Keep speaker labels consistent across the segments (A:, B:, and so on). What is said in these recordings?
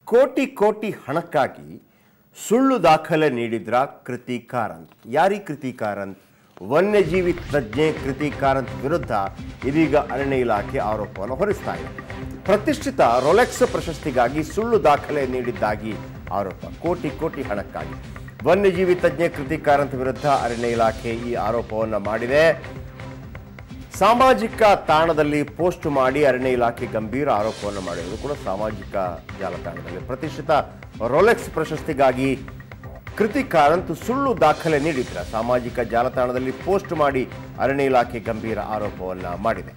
A: ಕೋಟಿ ಕೋಟಿ ಹಣಕ್ಕಾಗಿ ಸುಳ್ಳು ದಾಖಲೆ ನೀಡಿದ್ರ ಕೃತಿ ಕಾರಂತ್ ಯಾರಿ ಕೃತಿ ಕಾರಂತ್ ವನ್ಯಜೀವಿ ತಜ್ಞೆ ಕೃತಿ ಕಾರಂತ್ ವಿರುದ್ಧ ಇದೀಗ ಅರಣ್ಯ ಇಲಾಖೆ ಆರೋಪವನ್ನು ಹೊರಿಸ್ತಾ ಇದೆ ಪ್ರತಿಷ್ಠಿತ ರೊಲೆಕ್ಸ್ ಪ್ರಶಸ್ತಿಗಾಗಿ ಸುಳ್ಳು ದಾಖಲೆ ನೀಡಿದ್ದಾಗಿ ಆರೋಪ ಕೋಟಿ ಕೋಟಿ ಹಣಕ್ಕಾಗಿ ವನ್ಯಜೀವಿ ತಜ್ಞೆ ಕೃತಿ ಕಾರಂತ್ ವಿರುದ್ಧ ಅರಣ್ಯ ಇಲಾಖೆ ಈ ಆರೋಪವನ್ನು ಮಾಡಿದೆ ಸಾಮಾಜಿಕ ತಾಣದಲ್ಲಿ ಪೋಸ್ಟ್ ಮಾಡಿ ಅರಣ್ಯ ಇಲಾಖೆ ಗಂಭೀರ ಆರೋಪವನ್ನು ಮಾಡಿರುವುದು ಕೂಡ ಸಾಮಾಜಿಕ ಜಾಲತಾಣದಲ್ಲಿ ಪ್ರತಿಷ್ಠಿತ ರೊಲೆಕ್ಸ್ ಪ್ರಶಸ್ತಿಗಾಗಿ ಕೃತಿ ಕಾರಂತ್ ಸುಳ್ಳು ದಾಖಲೆ ನೀಡಿದ್ರ ಸಾಮಾಜಿಕ ಜಾಲತಾಣದಲ್ಲಿ ಪೋಸ್ಟ್ ಮಾಡಿ ಅರಣ್ಯ ಇಲಾಖೆ ಗಂಭೀರ ಆರೋಪವನ್ನ ಮಾಡಿದೆ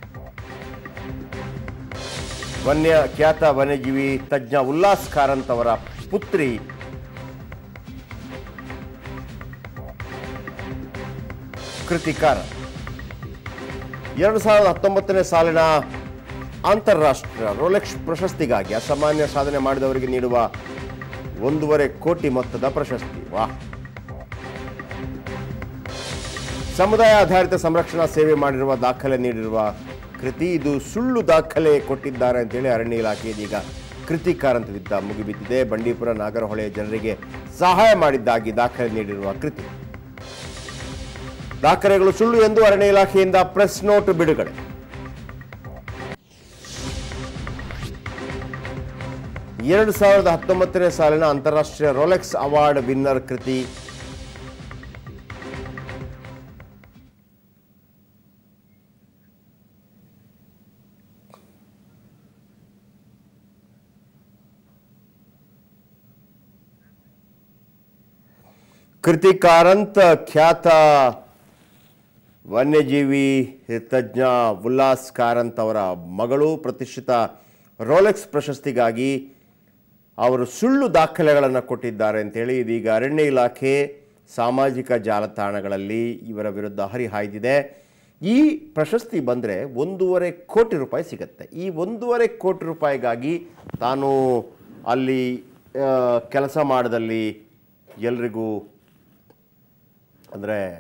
A: ವನ್ಯ ಖ್ಯಾತ ವನ್ಯಜೀವಿ ತಜ್ಞ ಉಲ್ಲಾಸ್ ಕಾರಂತ್ ಅವರ ಪುತ್ರಿ ಕೃತಿ ಕಾರಂತ್ ಎರಡು ಸಾವಿರದ ಹತ್ತೊಂಬತ್ತನೇ ಸಾಲಿನ ಅಂತಾರಾಷ್ಟ್ರೀಯ ರೋಲೆಕ್ಸ್ ಪ್ರಶಸ್ತಿಗಾಗಿ ಅಸಾಮಾನ್ಯ ಸಾಧನೆ ಮಾಡಿದವರಿಗೆ ನೀಡುವ ಒಂದೂವರೆ ಕೋಟಿ ಮೊತ್ತದ ಪ್ರಶಸ್ತಿ ವಾಹ್ ಸಮುದಾಯ ಆಧಾರಿತ ಸಂರಕ್ಷಣಾ ಸೇವೆ ಮಾಡಿರುವ ದಾಖಲೆ ನೀಡಿರುವ ಕೃತಿ ಇದು ಸುಳ್ಳು ದಾಖಲೆ ಕೊಟ್ಟಿದ್ದಾರೆ ಅಂತೇಳಿ ಅರಣ್ಯ ಇಲಾಖೆ ಇದೀಗ ಕೃತಿ ಕಾರಂತ ವಿರುದ್ಧ ಮುಗಿಬಿದ್ದಿದೆ ಬಂಡೀಪುರ ನಾಗರಹೊಳೆಯ ಜನರಿಗೆ ಸಹಾಯ ಮಾಡಿದ್ದಾಗಿ ದಾಖಲೆ ನೀಡಿರುವ ಕೃತಿ ದಾಖಲೆಗಳು ಸುಳ್ಳು ಎಂದು ಅರಣ್ಯ ಇಲಾಖೆಯಿಂದ ಪ್ರೆಸ್ ನೋಟ್ ಬಿಡುಗಡೆ ಎರಡು ಸಾವಿರದ ಹತ್ತೊಂಬತ್ತನೇ ಸಾಲಿನ ಅಂತಾರಾಷ್ಟ್ರೀಯ ರೋಲೆಕ್ಸ್ ಅವಾರ್ಡ್ ವಿನ್ನರ್ ಕೃತಿ ಕೃತಿ ಕಾರಂತ್ ಖ್ಯಾತ ವನ್ಯಜೀವಿ ತಜ್ಞ ಉಲ್ಲಾಸ್ ಕಾರಂತ್ ಅವರ ಮಗಳು ಪ್ರತಿಷ್ಠಿತ ರೋಲೆಕ್ಸ್ ಪ್ರಶಸ್ತಿಗಾಗಿ ಅವರು ಸುಳ್ಳು ದಾಖಲೆಗಳನ್ನು ಕೊಟ್ಟಿದ್ದಾರೆ ಅಂತೇಳಿ ಇದೀಗ ಅರಣ್ಯ ಇಲಾಖೆ ಸಾಮಾಜಿಕ ಜಾಲತಾಣಗಳಲ್ಲಿ ಇವರ ವಿರುದ್ಧ ಹರಿಹಾಯ್ದಿದೆ ಈ ಪ್ರಶಸ್ತಿ ಬಂದರೆ ಒಂದೂವರೆ ಕೋಟಿ ರೂಪಾಯಿ ಸಿಗುತ್ತೆ ಈ ಒಂದೂವರೆ ಕೋಟಿ ರೂಪಾಯಿಗಾಗಿ ತಾನು ಅಲ್ಲಿ ಆ, ಕೆಲಸ ಮಾಡದಲ್ಲಿ ಎಲ್ರಿಗೂ ಅಂದರೆ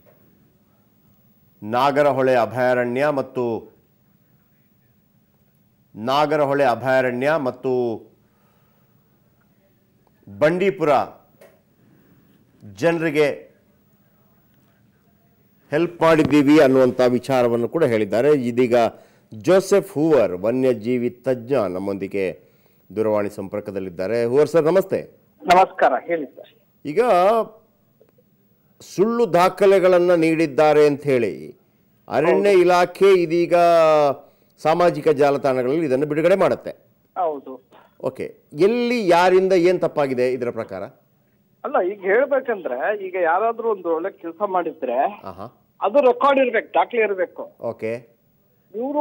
A: ನಾಗರಹೊಳೆ ಅಭಯಾರಣ್ಯ ಮತ್ತು ನಾಗರಹೊಳೆ ಅಭಯಾರಣ್ಯ ಮತ್ತು ಬಂಡೀಪುರ ಜನರಿಗೆ ಹೆಲ್ಪ್ ಮಾಡಿದ್ದೀವಿ ಅನ್ನುವಂಥ ವಿಚಾರವನ್ನು ಕೂಡ ಹೇಳಿದ್ದಾರೆ ಇದೀಗ ಜೋಸೆಫ್ ಹೂವರ್ ವನ್ಯಜೀವಿ ತಜ್ಞ ನಮ್ಮೊಂದಿಗೆ ದೂರವಾಣಿ ಸಂಪರ್ಕದಲ್ಲಿದ್ದಾರೆ ಹೂವರ್ ಸರ್ ನಮಸ್ತೆ
B: ನಮಸ್ಕಾರ ಹೇಳಿ ಸರ್
A: ಈಗ ಸುಳ್ಳು ದಾಖಲೆಗಳನ್ನು ನೀಡಿದ್ದಾರೆ ಅಂತ ಹೇಳಿ ಅರಣ್ಯ ಇಲಾಖೆ ಇದೀಗ ಸಾಮಾಜಿಕ ಜಾಲತಾಣಗಳಲ್ಲಿ ಇದನ್ನು ಬಿಡುಗಡೆ ಮಾಡುತ್ತೆ
B: ಹೌದು
A: ಓಕೆ ಎಲ್ಲಿ ಯಾರಿಂದ ಏನು ತಪ್ಪಾಗಿದೆ ಇದರ ಪ್ರಕಾರ
B: ಅಲ್ಲ ಈಗ ಹೇಳ್ಬೇಕಂದ್ರೆ ಈಗ ಯಾರಾದ್ರೂ ಒಂದು ಒಳ್ಳೆ ಕೆಲಸ ಮಾಡಿದ್ರೆ
A: ಆಹಾ
B: ಅದು ರೆಕಾರ್ಡ್ ಇರ್ಬೇಕು ದಾಖಲೆ ಇರ್ಬೇಕು
A: ಓಕೆ
B: ಇವರು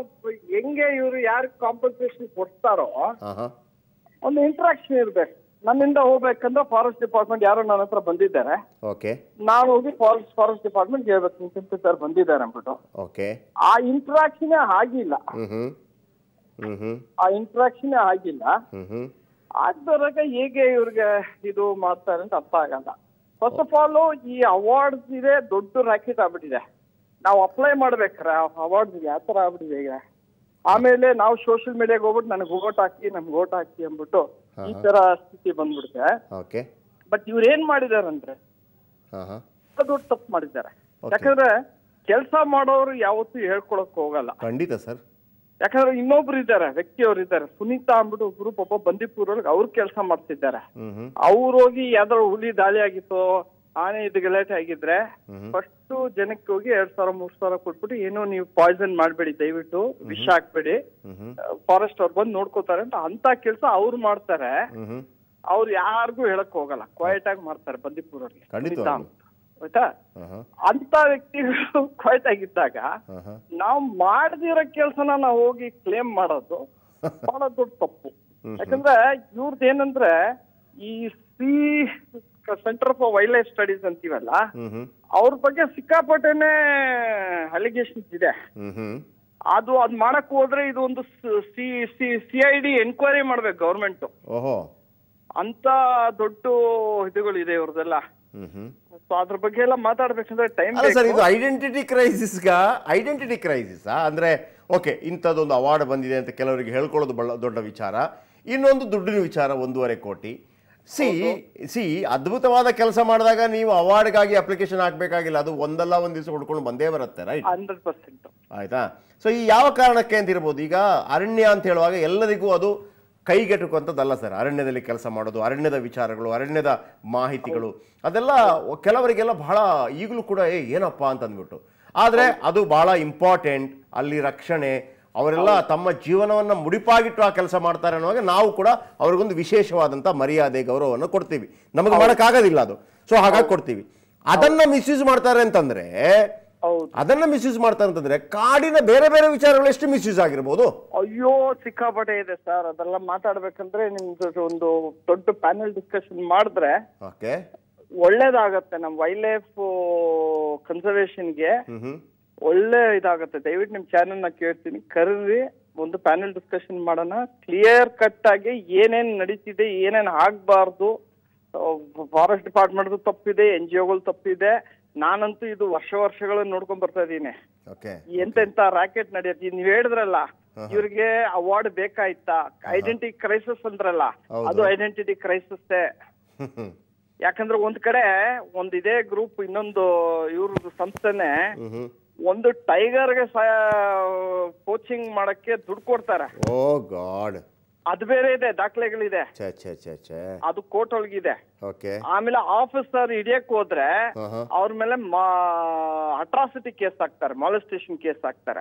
B: ಹೆಂಗೆ ಇವರು ಯಾರು ಕಾಂಪನ್ಸೇಷನ್ ಕೊಡ್ತಾರೋ
A: ಆಹಾ
B: ಒಂದು ಇಂಟ್ರಾಕ್ಷನ್ ಇರ್ಬೇಕು ನನ್ನಿಂದ ಹೋಗ್ಬೇಕಂದ್ರೆ ಫಾರೆಸ್ಟ್ ಡಿಪಾರ್ಟ್ಮೆಂಟ್ ಯಾರೋ ನನ್ನ ಹತ್ರ ಬಂದಿದ್ದಾರೆ
A: ಓಕೆ
B: ನಾನು ಹೋಗಿ ಫಾರೆಸ್ಟ್ ಫಾರೆಸ್ಟ್ ಡಿಪಾರ್ಟ್ಮೆಂಟ್ ಹೇಳ್ಬೇಕು ಇಂತಿಂತ ಸರ್ ಬಂದಿದ್ದಾರೆ ಅಂದ್ಬಿಟ್ಟು
A: ಓಕೆ
B: ಆ ಇಂಟ್ರಾಕ್ಷನ್ ಆಗಿಲ್ಲ
A: ಹ್ಞೂ ಹ್ಞೂ ಹ್ಞೂ ಹ್ಞೂ
B: ಆ ಇಂಟ್ರಾಕ್ಷನ್ ಆಗಿಲ್ಲ
A: ಹ್ಞೂ ಹ್ಞೂ
B: ಆಗ್ದವ್ರಾಗ ಹೇಗೆ ಇವ್ರಿಗೆ ಇದು ಮಾಡ್ತಾರೆ ಅಂತ ಅರ್ಥ ಆಗಲ್ಲ ಫಸ್ಟ್ ಆಫ್ ಆಲ್ ಈ ಅವಾರ್ಡ್ಸ್ ಇದೆ ದೊಡ್ಡ ರಾಕೆಟ್ ಆಗ್ಬಿಟ್ಟಿದೆ ನಾವು ಅಪ್ಲೈ ಮಾಡ್ಬೇಕಾರೆ ಅವಾರ್ಡ್ಸ್ ಯಾವ ತರ ಆಗ್ಬಿಟ್ಟಿದೆ ಈಗ ಆಮೇಲೆ ನಾವು ಸೋಷಿಯಲ್ ಮೀಡಿಯಾಗೆ ಹೋಗ್ಬಿಟ್ಟು ನನಗೆ ಓಟ್ ಹಾಕಿ ನಮ್ಗೆ ಓಟ್ ಹಾಕಿ ಅಂದ್ಬಿಟ್ಟು ಈ ತರ ಸ್ಥಿತಿ ಬಂದ್ಬಿಡುತ್ತೆ
A: ಓಕೆ
B: ಬಟ್ ಇವ್ರು ಏನ್ ಮಾಡಿದಾರಂದ್ರೆ
A: ಹಾಂ ಹಾಂ
B: ದೊಡ್ಡ ತಪ್ಪು ಮಾಡಿದ್ದಾರೆ
A: Okay.
B: ಯಾಕಂದ್ರೆ ಕೆಲಸ ಮಾಡೋರು ಯಾವತ್ತೂ ಹೇಳ್ಕೊಳಕ್ ಹೋಗಲ್ಲ
A: ಖಂಡಿತ ಸರ್
B: ಯಾಕಂದ್ರೆ ಇನ್ನೊಬ್ರು ಇದ್ದಾರೆ ವ್ಯಕ್ತಿಯವರು ಇದ್ದಾರೆ ಸುನೀತಾ ಅಂದ್ಬಿಟ್ಟು ಒಬ್ರು ಪಾಪ ಬಂದೀಪುರೊಳಗೆ ಅವ್ರು ಕೆಲಸ ಮಾಡ್ತಿದ್ದಾರೆ
A: ಹ್ಞೂ ಹ್ಞೂ
B: ಅವ್ರು ಹೋಗಿ ಯಾವ್ದಾದ್ರು ಹುಲಿ ದಾಳಿ ಆಗಿತ್ತು ಆನೆ ಇದು ಗಲಾಟೆ ಆಗಿದ್ರೆ ಫಸ್ಟ್ ಜನಕ್ಕೆ ಹೋಗಿ ಎರಡ್ ಸಾವಿರ ಮೂರ್ ಸಾವಿರ ಕೊಟ್ಬಿಟ್ಟು ಏನೋ ನೀವು ಪಾಯ್ಸನ್ ಮಾಡ್ಬೇಡಿ ದಯವಿಟ್ಟು ವಿಷ ಹಾಕ್ಬೇಡಿ
A: ಹ್ಞೂ ಹ್ಞೂ
B: ಫಾರೆಸ್ಟ್ ಅವ್ರು ಬಂದು ನೋಡ್ಕೋತಾರೆ ಅಂತ ಅಂತ ಕೆಲಸ ಅವ್ರು ಮಾಡ್ತಾರೆ
A: ಹ್ಞೂ ಹ್ಞೂ
B: ಅವ್ರು ಯಾರಿಗೂ ಹೇಳಕ್ ಹೋಗಲ್ಲ ಕ್ವೈಟ್ ಆಗಿ ಮಾಡ್ತಾರೆ ಬಂದೀಪುರಲ್ಲಿ
A: ಖಂಡಿತವಾಗ್ಲೂ.
B: ಆಯ್ತಾ
A: ಹಾಂ ಹಾಂ
B: ಅಂತ ವ್ಯಕ್ತಿಗಳು ಕ್ವೈಟ್ ಆಗಿದ್ದಾಗ
A: ಹಾಂ ಹಾಂ
B: ನಾವು ಮಾಡದಿರೋ ಕೆಲಸನ ನಾವು ಹೋಗಿ ಕ್ಲೇಮ್ ಮಾಡೋದು ಬಹಳ ದೊಡ್ಡ ತಪ್ಪು ಯಾಕಂದ್ರೆ ಇವ್ರದ್ದು ಏನಂದ್ರೆ ಈ C centre for wildlife studies ಅಂತೀವಲ್ಲ
A: ಹ್ಞೂ ಹ್ಞೂ
B: ಅವ್ರ ಬಗ್ಗೆ ಸಿಕ್ಕಾಪಟ್ಟೆನೆ ಅಲಿಗೇಷನ್ಸ್ ಇದೆ
A: ಹ್ಞೂ ಹ್ಞೂ
B: ಅದು ಅದ್ ಮಾಡಕ್ ಹೋದ್ರೆ ಇದು ಒಂದು C C C I D enquiry ಮಾಡ್ಬೇಕು ಗೌರ್ಮೆಂಟ್
A: ಓಹೋ
B: ಅಂತ ದೊಡ್ಡ ಇದುಗಳಿದೆ ಇವ್ರದೆಲ್ಲ
A: ಹ್ಞೂ ಹ್ಞೂ
B: ಸೊ ಅದ್ರ ಬಗ್ಗೆ ಎಲ್ಲ ಮಾತಾಡ್ಬೇಕಂದ್ರೆ ಟೈಮ್
A: ಅಲ್ಲ ಸರ್ ಇದು ಐಡೆಂಟಿಟಿ ಕ್ರೈಸಿಸ್ಗ ಐಡೆಂಟಿಟಿ ಕ್ರೈಸಿಸ್ ಅಂದ್ರೆ ಓಕೆ ಇಂಥದ್ದೊಂದು ಅವಾರ್ಡ್ ಬಂದಿದೆ ಅಂತ ಕೆಲವರಿಗೆ ಹೇಳ್ಕೊಳ್ಳೋದು ಬಹಳ ದೊಡ್ಡ ವಿಚಾರ ಇನ್ನೊಂದು ದುಡ್ಡಿನ ವಿಚಾರ ಒಂದೂವರೆ ಕೋಟಿ ಸಿ ಸಿ ಅದ್ಭುತವಾದ ಕೆಲಸ ಮಾಡಿದಾಗ ನೀವು ಅವಾರ್ಡ್ಗಾಗಿ ಅಪ್ಲಿಕೇಶನ್ ಹಾಕಬೇಕಾಗಿಲ್ಲ ಅದು ಒಂದಲ್ಲ ಒಂದು ದಿವಸ ಹುಡ್ಕೊಂಡು ಬಂದೇ ಬರುತ್ತೆ ರೈಟ್
B: ಹಂಡ್ರೆಡ್ ಪರ್ಸೆಂಟ್
A: ಆಯ್ತಾ ಸೊ ಈ ಯಾವ ಕಾರಣಕ್ಕೆ ಅಂತ ಇರ್ಬೋದು ಈಗ ಅರಣ್ಯ ಅಂತ ಹೇಳುವಾಗ ಎಲ್ಲರಿಗೂ ಅದು ಕೈಗೆಟುಕುವಂಥದ್ದಲ್ಲ ಸರ್ ಅರಣ್ಯದಲ್ಲಿ ಕೆಲಸ ಮಾಡೋದು ಅರಣ್ಯದ ವಿಚಾರಗಳು ಅರಣ್ಯದ ಮಾಹಿತಿಗಳು ಅದೆಲ್ಲ ಕೆಲವರಿಗೆಲ್ಲ ಬಹಳ ಈಗಲೂ ಕೂಡ ಏ ಏನಪ್ಪ ಅಂತ ಅಂದ್ಬಿಟ್ಟು ಆದರೆ ಅದು ಬಹಳ ಇಂಪಾರ್ಟೆಂಟ್ ಅಲ್ಲಿ ರಕ್ಷಣೆ ಅವರೆಲ್ಲ ತಮ್ಮ ಜೀವನವನ್ನು ಮುಡಿಪಾಗಿಟ್ಟು ಆ ಕೆಲಸ ಮಾಡ್ತಾರೆ ಅನ್ನುವಾಗ ನಾವು ಕೂಡ ಅವ್ರಿಗೊಂದು ವಿಶೇಷವಾದಂಥ ಮರ್ಯಾದೆ ಗೌರವವನ್ನು ಕೊಡ್ತೀವಿ ನಮಗೆ ಮಾಡೋಕ್ಕಾಗೋದಿಲ್ಲ ಅದು ಸೊ ಹಾಗಾಗಿ ಕೊಡ್ತೀವಿ ಅದನ್ನ ಮಿಸ್ಯೂಸ್ ಮಾಡ್ತಾರೆ ಅಂತಂದ್ರೆ
B: ಹೌದು
A: ಅದನ್ನ ಮಿಸ್ಯೂಸ್ ಮಾಡ್ತಾರೆ ಅಂತಂದ್ರೆ ಕಾಡಿನ ಬೇರೆ ಬೇರೆ ವಿಚಾರಗಳು ಎಷ್ಟು ಮಿಸ್ಯೂಸ್ ಆಗಿರ್ಬೋದು
B: ಅಯ್ಯೋ ಸಿಕ್ಕಾಪಟ್ಟೆ ಇದೆ ಸರ್ ಅದೆಲ್ಲ ಮಾತಾಡ್ಬೇಕಂದ್ರೆ ನಿಮ್ದು ಒಂದು ದೊಡ್ಡ ಪ್ಯಾನೆಲ್ ಡಿಸ್ಕಷನ್ ಮಾಡಿದ್ರೆ
A: ಓಕೆ
B: ಒಳ್ಳೇದಾಗತ್ತೆ ನಮ್ ವೈಲ್ಡ್ ಲೈಫ್ ಕನ್ಸರ್ವೇಷನ್ಗೆ
A: ಹ್ಮ್ ಹ್ಮ್
B: ಒಳ್ಳೆ ಇದಾಗತ್ತೆ ದಯವಿಟ್ಟು ನಿಮ್ ಚಾನೆಲ್ ನ ಕೇಳ್ತೀನಿ ಕರೀರಿ ಒಂದು ಪ್ಯಾನೆಲ್ ಡಿಸ್ಕಷನ್ ಮಾಡೋಣ ಕ್ಲಿಯರ್ ಕಟ್ ಆಗಿ ಏನೇನ್ ನಡೀತಿದೆ ಏನೇನ್ ಆಗ್ಬಾರ್ದು ಫಾರೆಸ್ಟ್ ಡಿಪಾರ್ಟ್ಮೆಂಟ್ ತಪ್ಪಿದೆ ಎನ್ ಜಿ ಒಗಳು ತಪ್ಪಿದೆ ನಾನಂತೂ ಇದು ವರ್ಷ ವರ್ಷಗಳ ನೋಡ್ಕೊಂಡ್ ಬರ್ತಾ ಇದೀನಿ
A: ಓಕೆ
B: ಎಂತೆಂತ ರಾಕೆಟ್ ನಡೆಯುತ್ತೆ ನೀವ್ ಹೇಳಿದ್ರಲ್ಲ ಇವ್ರಿಗೆ ಅವಾರ್ಡ್ ಬೇಕಾಯ್ತಾ ಐಡೆಂಟಿಟಿ ಕ್ರೈಸಿಸ್ ಅಂದ್ರಲ್ಲ
A: ಹೌದು.
B: ಅದು ಐಡೆಂಟಿಟಿ ಕ್ರೈಸಿಸ್
A: ಹ್ಮ್ ಹ್ಮ್
B: ಯಾಕಂದ್ರೆ ಒಂದ್ ಕಡೆ ಒಂದ್ ಇದೇ ಗ್ರೂಪ್ ಇನ್ನೊಂದು ಇವ್ರ ಸಂಸ್ಥೆನೆ
A: ಹ್ಮ್ ಹ್ಮ್
B: ಒಂದು ಟೈಗರ್ಗೆ ಕೋಚಿಂಗ್ ಮಾಡಕ್ಕೆ ದುಡ್ಡು ಕೊಡ್ತಾರೆ
A: ಓ ಗಾಡ್
B: ಅದು ಬೇರೆ ಇದೆ ದಾಖಲೆಗಳಿದೆ
A: ಛೇ ಛೇ ಛೇ ಛೇ
B: ಅದು ಕೋರ್ಟ್ ಒಳಗಿದೆ
A: ಓಕೆ
B: ಆಮೇಲೆ ಆಫೀಸರ್ ಹಿಡಿಯಕ್ ಹೋದ್ರೆ
A: ಹಾ ಹಾ
B: ಅವ್ರ ಮೇಲೆ ಅಟ್ರಾಸಿಟಿ ಕೇಸ್ ಹಾಕ್ತಾರೆ ಮಾಲೆಸ್ಟೇಷನ್ ಕೇಸ್ ಹಾಕ್ತಾರೆ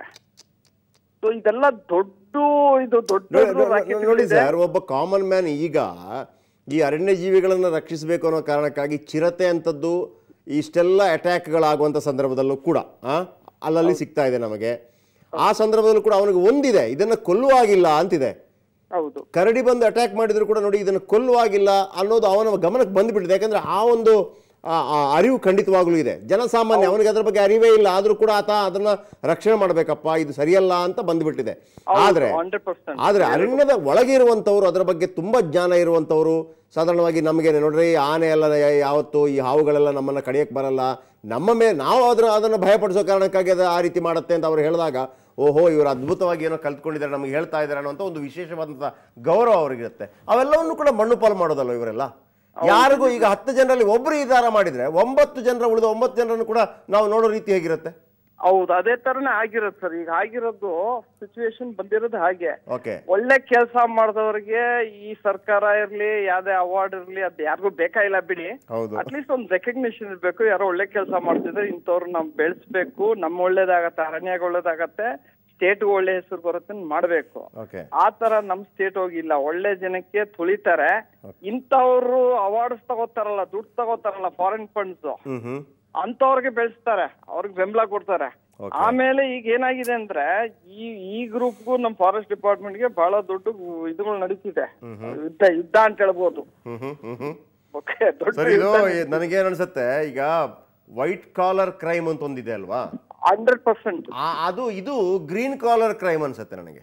B: ಸೊ ಇದೆಲ್ಲ ದೊಡ್ಡ ಇದು ದೊಡ್ಡ
A: ನೋಡಿ-
B: ದೊಡ್ಡ
A: ನೋಡಿ-
B: racket
A: ನೋಡಿ
B: ಗಳಿದೆ.
A: ಸರ್ ಒಬ್ಬ ಕಾಮನ್ ಮ್ಯಾನ್ ಈಗ ಈ ಅರಣ್ಯ ಜೀವಿಗಳನ್ನು ರಕ್ಷಿಸಬೇಕು ಅನ್ನೋ ಕಾರಣಕ್ಕಾಗಿ ಚಿರತೆ ಅಂತದ್ದು ಇಷ್ಟೆಲ್ಲ ಅಟ್ಯಾಕ್ಗಳಾಗುವಂಥ ಸಂದರ್ಭದಲ್ಲೂ ಕೂಡ ಆ, ಅಲ್ಲಲ್ಲಿ ಸಿಗ್ತಾ ಇದೆ ನಮಗೆ ಆ ಸಂದರ್ಭದಲ್ಲೂ ಕೂಡ ಅವನಿಗೆ ಒಂದಿದೆ ಇದನ್ನು ಕೊಲ್ಲುವಾಗಿಲ್ಲ ಅಂತಿದೆ
B: ಹೌದು
A: ಕರಡಿ ಬಂದು ಅಟ್ಯಾಕ್ ಮಾಡಿದ್ರು ಕೂಡ ನೋಡಿ ಇದನ್ನು ಕೊಲ್ಲುವಾಗಿಲ್ಲ ಅನ್ನೋದು ಅವನ ಗಮನಕ್ಕೆ ಬಂದುಬಿಟ್ಟಿದೆ ಯಾಕಂದ್ರೆ ಆ ಒಂದು ಆ, ಆ ಅರಿವು ಖಂಡಿತವಾಗ್ಲೂ ಇದೆ ಜನಸಾಮಾನ್ಯ ಅವನಿಗೆ ಅದ್ರ ಬಗ್ಗೆ ಅರಿವೇ ಇಲ್ಲ ಆದರೂ ಕೂಡ ಆತ ಅದನ್ನ ರಕ್ಷಣೆ ಮಾಡಬೇಕಪ್ಪ ಇದು ಸರಿಯಲ್ಲ ಅಂತ ಬಂದ್ಬಿಟ್ಟಿದೆ ಆದ್ರೆ
B: ಹಂಡ್ರೆಡ್ ಪರ್ಸೆಂಟ್
A: ಆದ್ರೆ ಅರಣ್ಯದ ಒಳಗೆ ಇರುವಂಥವ್ರು ಅದರ ಬಗ್ಗೆ ತುಂಬಾ ಜ್ಞಾನ ಇರುವಂಥವ್ರು ಸಾಧಾರಣವಾಗಿ ನಮಗೆ ನೋಡ್ರಿ ಆನೆ ಎಲ್ಲ ಯಾವತ್ತು ಈ ಹಾವುಗಳೆಲ್ಲ ನಮ್ಮನ್ನ ಕಡಿಯಕ್ಕೆ ಬರಲ್ಲ ನಮ್ಮ ಮೇಲೆ ನಾವು ಅದರ ಅದನ್ನು ಭಯಪಡಿಸೋ ಕಾರಣಕ್ಕಾಗಿ ಅದು ಆ ರೀತಿ ಮಾಡುತ್ತೆ ಅಂತ ಅವ್ರು ಹೇಳಿದಾಗ ಓಹೋ ಇವರು ಅದ್ಭುತವಾಗಿ ಏನೋ ಕಲ್ತ್ಕೊಂಡಿದ್ದಾರೆ ನಮಗೆ ಹೇಳ್ತಾ ಇದ್ದಾರೆ ಅನ್ನೋಂಥ ಒಂದು ವಿಶೇಷವಾದಂಥ ಗೌರವ ಅವ್ರಿಗಿರುತ್ತೆ ಅವೆಲ್ಲವನ್ನು ಕೂಡ ಮಣ್ಣು ಪಾಲು ಮಾಡೋದಲ್ಲ ಇವರೆಲ್ಲ ಯಾರಿಗೂ ಈಗ ಹತ್ತು ಜನರಲ್ಲಿ ಒಬ್ಬರು ಈ ದಾರ ಮಾಡಿದ್ರೆ ಒಂಬತ್ತು ಜನರ ಉಳಿದ ಒಂಬತ್ತು ಜನರನ್ನು ಕೂಡ ನಾವು ನೋಡೋ ರೀತಿ ಹೇಗಿರುತ್ತೆ
B: ಹೌದು ಅದೇ ತರನೇ ಆಗಿರೋದು ಸರ್ ಈಗ ಆಗಿರೋದು ಸಿಚುವೇಶನ್ ಬಂದಿರೋದು ಹಾಗೆ
A: ಓಕೆ
B: ಒಳ್ಳೆ ಕೆಲಸ ಮಾಡಿದವ್ರಿಗೆ ಈ ಸರ್ಕಾರ ಇರ್ಲಿ ಯಾವ್ದೇ ಅವಾರ್ಡ್ ಇರ್ಲಿ ಅದ್ ಯಾರಿಗೂ ಬೇಕಾಗಿಲ್ಲ ಬಿಡಿ
A: ಹೌದು
B: ಅಟ್ಲೀಸ್ಟ್ ಒಂದು ರೆಕಗ್ನಿಷನ್ ಇರ್ಬೇಕು ಯಾರೋ ಒಳ್ಳೆ ಕೆಲಸ ಮಾಡ್ತಿದ್ರೆ ಇಂಥವ್ರು ನಾವ್ ಬೆಳೆಸ್ಬೇಕು ನಮ್ಮ ಒಳ್ಳೇದಾಗತ್ತೆ ಅರಣ್ಯಗ ಒಳ್ಳೇದಾಗತ್ತೆ ಸ್ಟೇಟ್ ಒಳ್ಳೆ ಹೆಸರು ಬರುತ್ತೆ ಅಂತ ಮಾಡ್ಬೇಕು
A: ಓಕೆ
B: ಆ ತರ ನಮ್ ಸ್ಟೇಟ್ ಹೋಗಿಲ್ಲ ಒಳ್ಳೆ ಜನಕ್ಕೆ ತುಳಿತಾರೆ ಇಂಥವ್ರು ಅವಾರ್ಡ್ಸ್ ತಗೋತಾರಲ್ಲ ದುಡ್ಡು ತಗೋತಾರಲ್ಲ ಫಾರಿನ್ ಫಂಡ್ಸ್
A: ಹ್ಮ್ ಹ್ಮ್
B: ಅಂತವ್ರಿಗೆ ಬೆಳೆಸ್ತಾರೆ ಅವ್ರಿಗೆ ಬೆಂಬಲ ಕೊಡ್ತಾರೆ
A: Okay.
B: ಆಮೇಲೆ ಈಗ ಏನಾಗಿದೆ ಅಂದ್ರೆ ಈ ಈ ಗ್ರೂಪ್ಗೂ ನಮ್ ಫಾರೆಸ್ಟ್ ಡಿಪಾರ್ಟ್ಮೆಂಟ್ಗೆ ಬಹಳ ದೊಡ್ಡ ಇದುಗಳು ನಡೀತಿದೆ ಯುದ್ಧ ಯುದ್ಧ ಅಂತ ಹೇಳ್ಬೋದು
A: ಹ್ಮ್ ಹ್ಮ್ ಹ್ಮ್ ಹ್ಮ್
B: ಓಕೆ ದೊಡ್ಡ
A: ಸರ್ ಇದು ನನಗೇನು ಅನ್ಸುತ್ತೆ ಈಗ ವೈಟ್ ಕಾಲರ್ ಕ್ರೈಮ್ ಅಂತ ಒಂದಿದೆ ಅಲ್ವಾ
B: ಹಂಡ್ರೆಡ್ ಪರ್ಸೆಂಟ್
A: ಆ- ಅದು ಇದು ಗ್ರೀನ್ ಕಾಲರ್ ಕ್ರೈಮ್ ಅನ್ಸುತ್ತೆ ನನಗೆ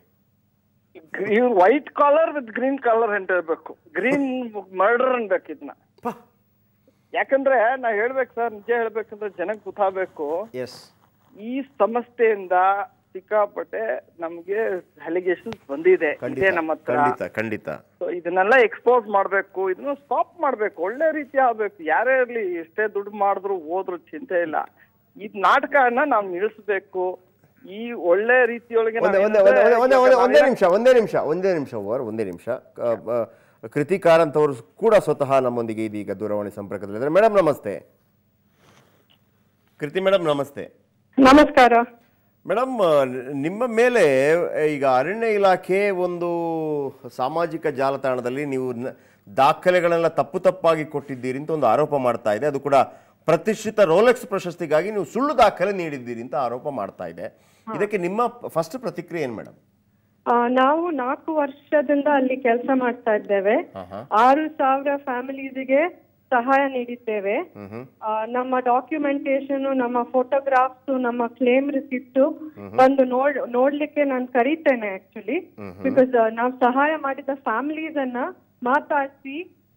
B: white collar with green collar ಅಂತ ಹೇಳ್ಬೇಕು ಗ್ರೀನ್ ಮರ್ಡರ್ ಅನ್ಬೇಕು ಇದನ್ನ
A: ಪ
B: ಯಾಕಂದ್ರೆ ನಾ ಹೇಳ್ಬೇಕು ಸರ್ ನಿಜ ಹೇಳ್ಬೇಕಂದ್ರೆ ಜನಕ್ಕೆ ಗೊತ್ತಾಗಬೇಕು
A: ಎಸ್
B: ಈ ಸಂಸ್ಥೆಯಿಂದ ಸಿಕ್ಕಾಪಟ್ಟೆ ನಮ್ಗೆ ಅಲಿಗೇಷನ್ಸ್ ಬಂದಿದೆ ಇದೆ
A: ಖಂಡಿತ
B: ನಮ್ಮ ಹತ್ರ
A: ಖಂಡಿತ ಖಂಡಿತ
B: ಸೊ ಇದನ್ನೆಲ್ಲ ಎಕ್ಸ್ಪೋಸ್ ಮಾಡ್ಬೇಕು ಇದನ್ನ ಸ್ಟಾಪ್ ಮಾಡ್ಬೇಕು ಒಳ್ಳೆ ರೀತಿ ಆಗ್ಬೇಕು ಯಾರೇ ಇರ್ಲಿ ಎಷ್ಟೇ ದುಡ್ಡು ಮಾಡಿದ್ರು ಹೋದ್ರು ಚಿಂತೆ ಇಲ್ಲ ಈ ನಾಟಕನ ನಾವು ನಿಲ್ಲಿಸ್ಬೇಕು ಈ ಒಳ್ಳೆ ರೀತಿಯೊಳಗೆ
A: ಒಂದೇ ಒಂದೇ ಒಂದೇ ಒಂದೇ ಒಂದೇ ಒಂದೇ ಒಂದೇ ನಿಮಿಷ ಒಂದೇ ನಿಮಿಷ ಒಂದೇ ನಿಮಿಷ ಓವರ್ ಒಂದೇ ನಿಮಿಷ ಕ- ಬ- ಕೃತಿ ಕಾರಂತ್ ಅವರು ಕೂಡ ಸ್ವತಃ ನಮ್ಮೊಂದಿಗೆ ಇದೀಗ ದೂರವಾಣಿ ಸಂಪರ್ಕದಲ್ಲಿದ್ದಾರೆ ಮೇಡಮ್ ನಮಸ್ತೆ ಕೃತಿ ಮೇಡಮ್ ನಮಸ್ತೆ
C: ನಮಸ್ಕಾರ
A: ಮೇಡಮ್ ನಿಮ್ಮ ಮೇಲೆ ಈಗ ಅರಣ್ಯ ಇಲಾಖೆ ಒಂದು ಸಾಮಾಜಿಕ ಜಾಲತಾಣದಲ್ಲಿ ನೀವು ನ- ದಾಖಲೆಗಳೆಲ್ಲ ತಪ್ಪು ತಪ್ಪಾಗಿ ಕೊಟ್ಟಿದ್ದೀರಿ ಅಂತ ಒಂದು ಆರೋಪ ಮಾಡ್ತಾ ಇದೆ ಅದು ಕೂಡ ಪ್ರತಿಷ್ಠಿತ ರೋಲೆಕ್ಸ್ ಪ್ರಶಸ್ತಿಗಾಗಿ ನೀವು ಸುಳ್ಳು ದಾಖಲೆ ನೀಡಿದ್ದೀರಿ ಅಂತ ಆರೋಪ ಮಾಡ್ತಾ ಇದೆ ಇದಕ್ಕೆ ನಿಮ್ಮ ಫಸ್ಟ್ ಪ್ರತಿಕ್ರಿಯೆ ಏನು ಮೇಡಮ್
C: ಆ, ನಾವು ನಾಲ್ಕು ವರ್ಷದಿಂದ ಅಲ್ಲಿ ಕೆಲಸ ಮಾಡ್ತಾ ಇದ್ದೇವೆ
A: ಹಾಂ ಹಾಂ
C: ಆರು ಸಾವಿರ ಫ್ಯಾಮಿಲೀಸ್ಗೆ ಸಹಾಯ ನೀಡಿದ್ದೇವೆ
A: ಹ್ಮ್ ಹ್ಮ್
C: ಆ, ನಮ್ಮ ಡಾಕ್ಯುಮೆಂಟೇಶನ್ ನಮ್ಮ ಫೋಟೋಗ್ರಾಫ್ಸ್ ನಮ್ಮ ಕ್ಲೇಮ್ ರಿಸಿಪ್ಟ್ ಬಂದು ನೋಡ್ ನೋಡ್ಲಿಕ್ಕೆ ನಾನು ಕರೀತೇನೆ ಆಕ್ಚುಲಿ ಬಿಕಾಸ್ ನಾವು ಸಹಾಯ ಮಾಡಿದ ಫ್ಯಾಮಿಲೀಸ್ ಅನ್ನ ಮಾತಾಡಿಸಿ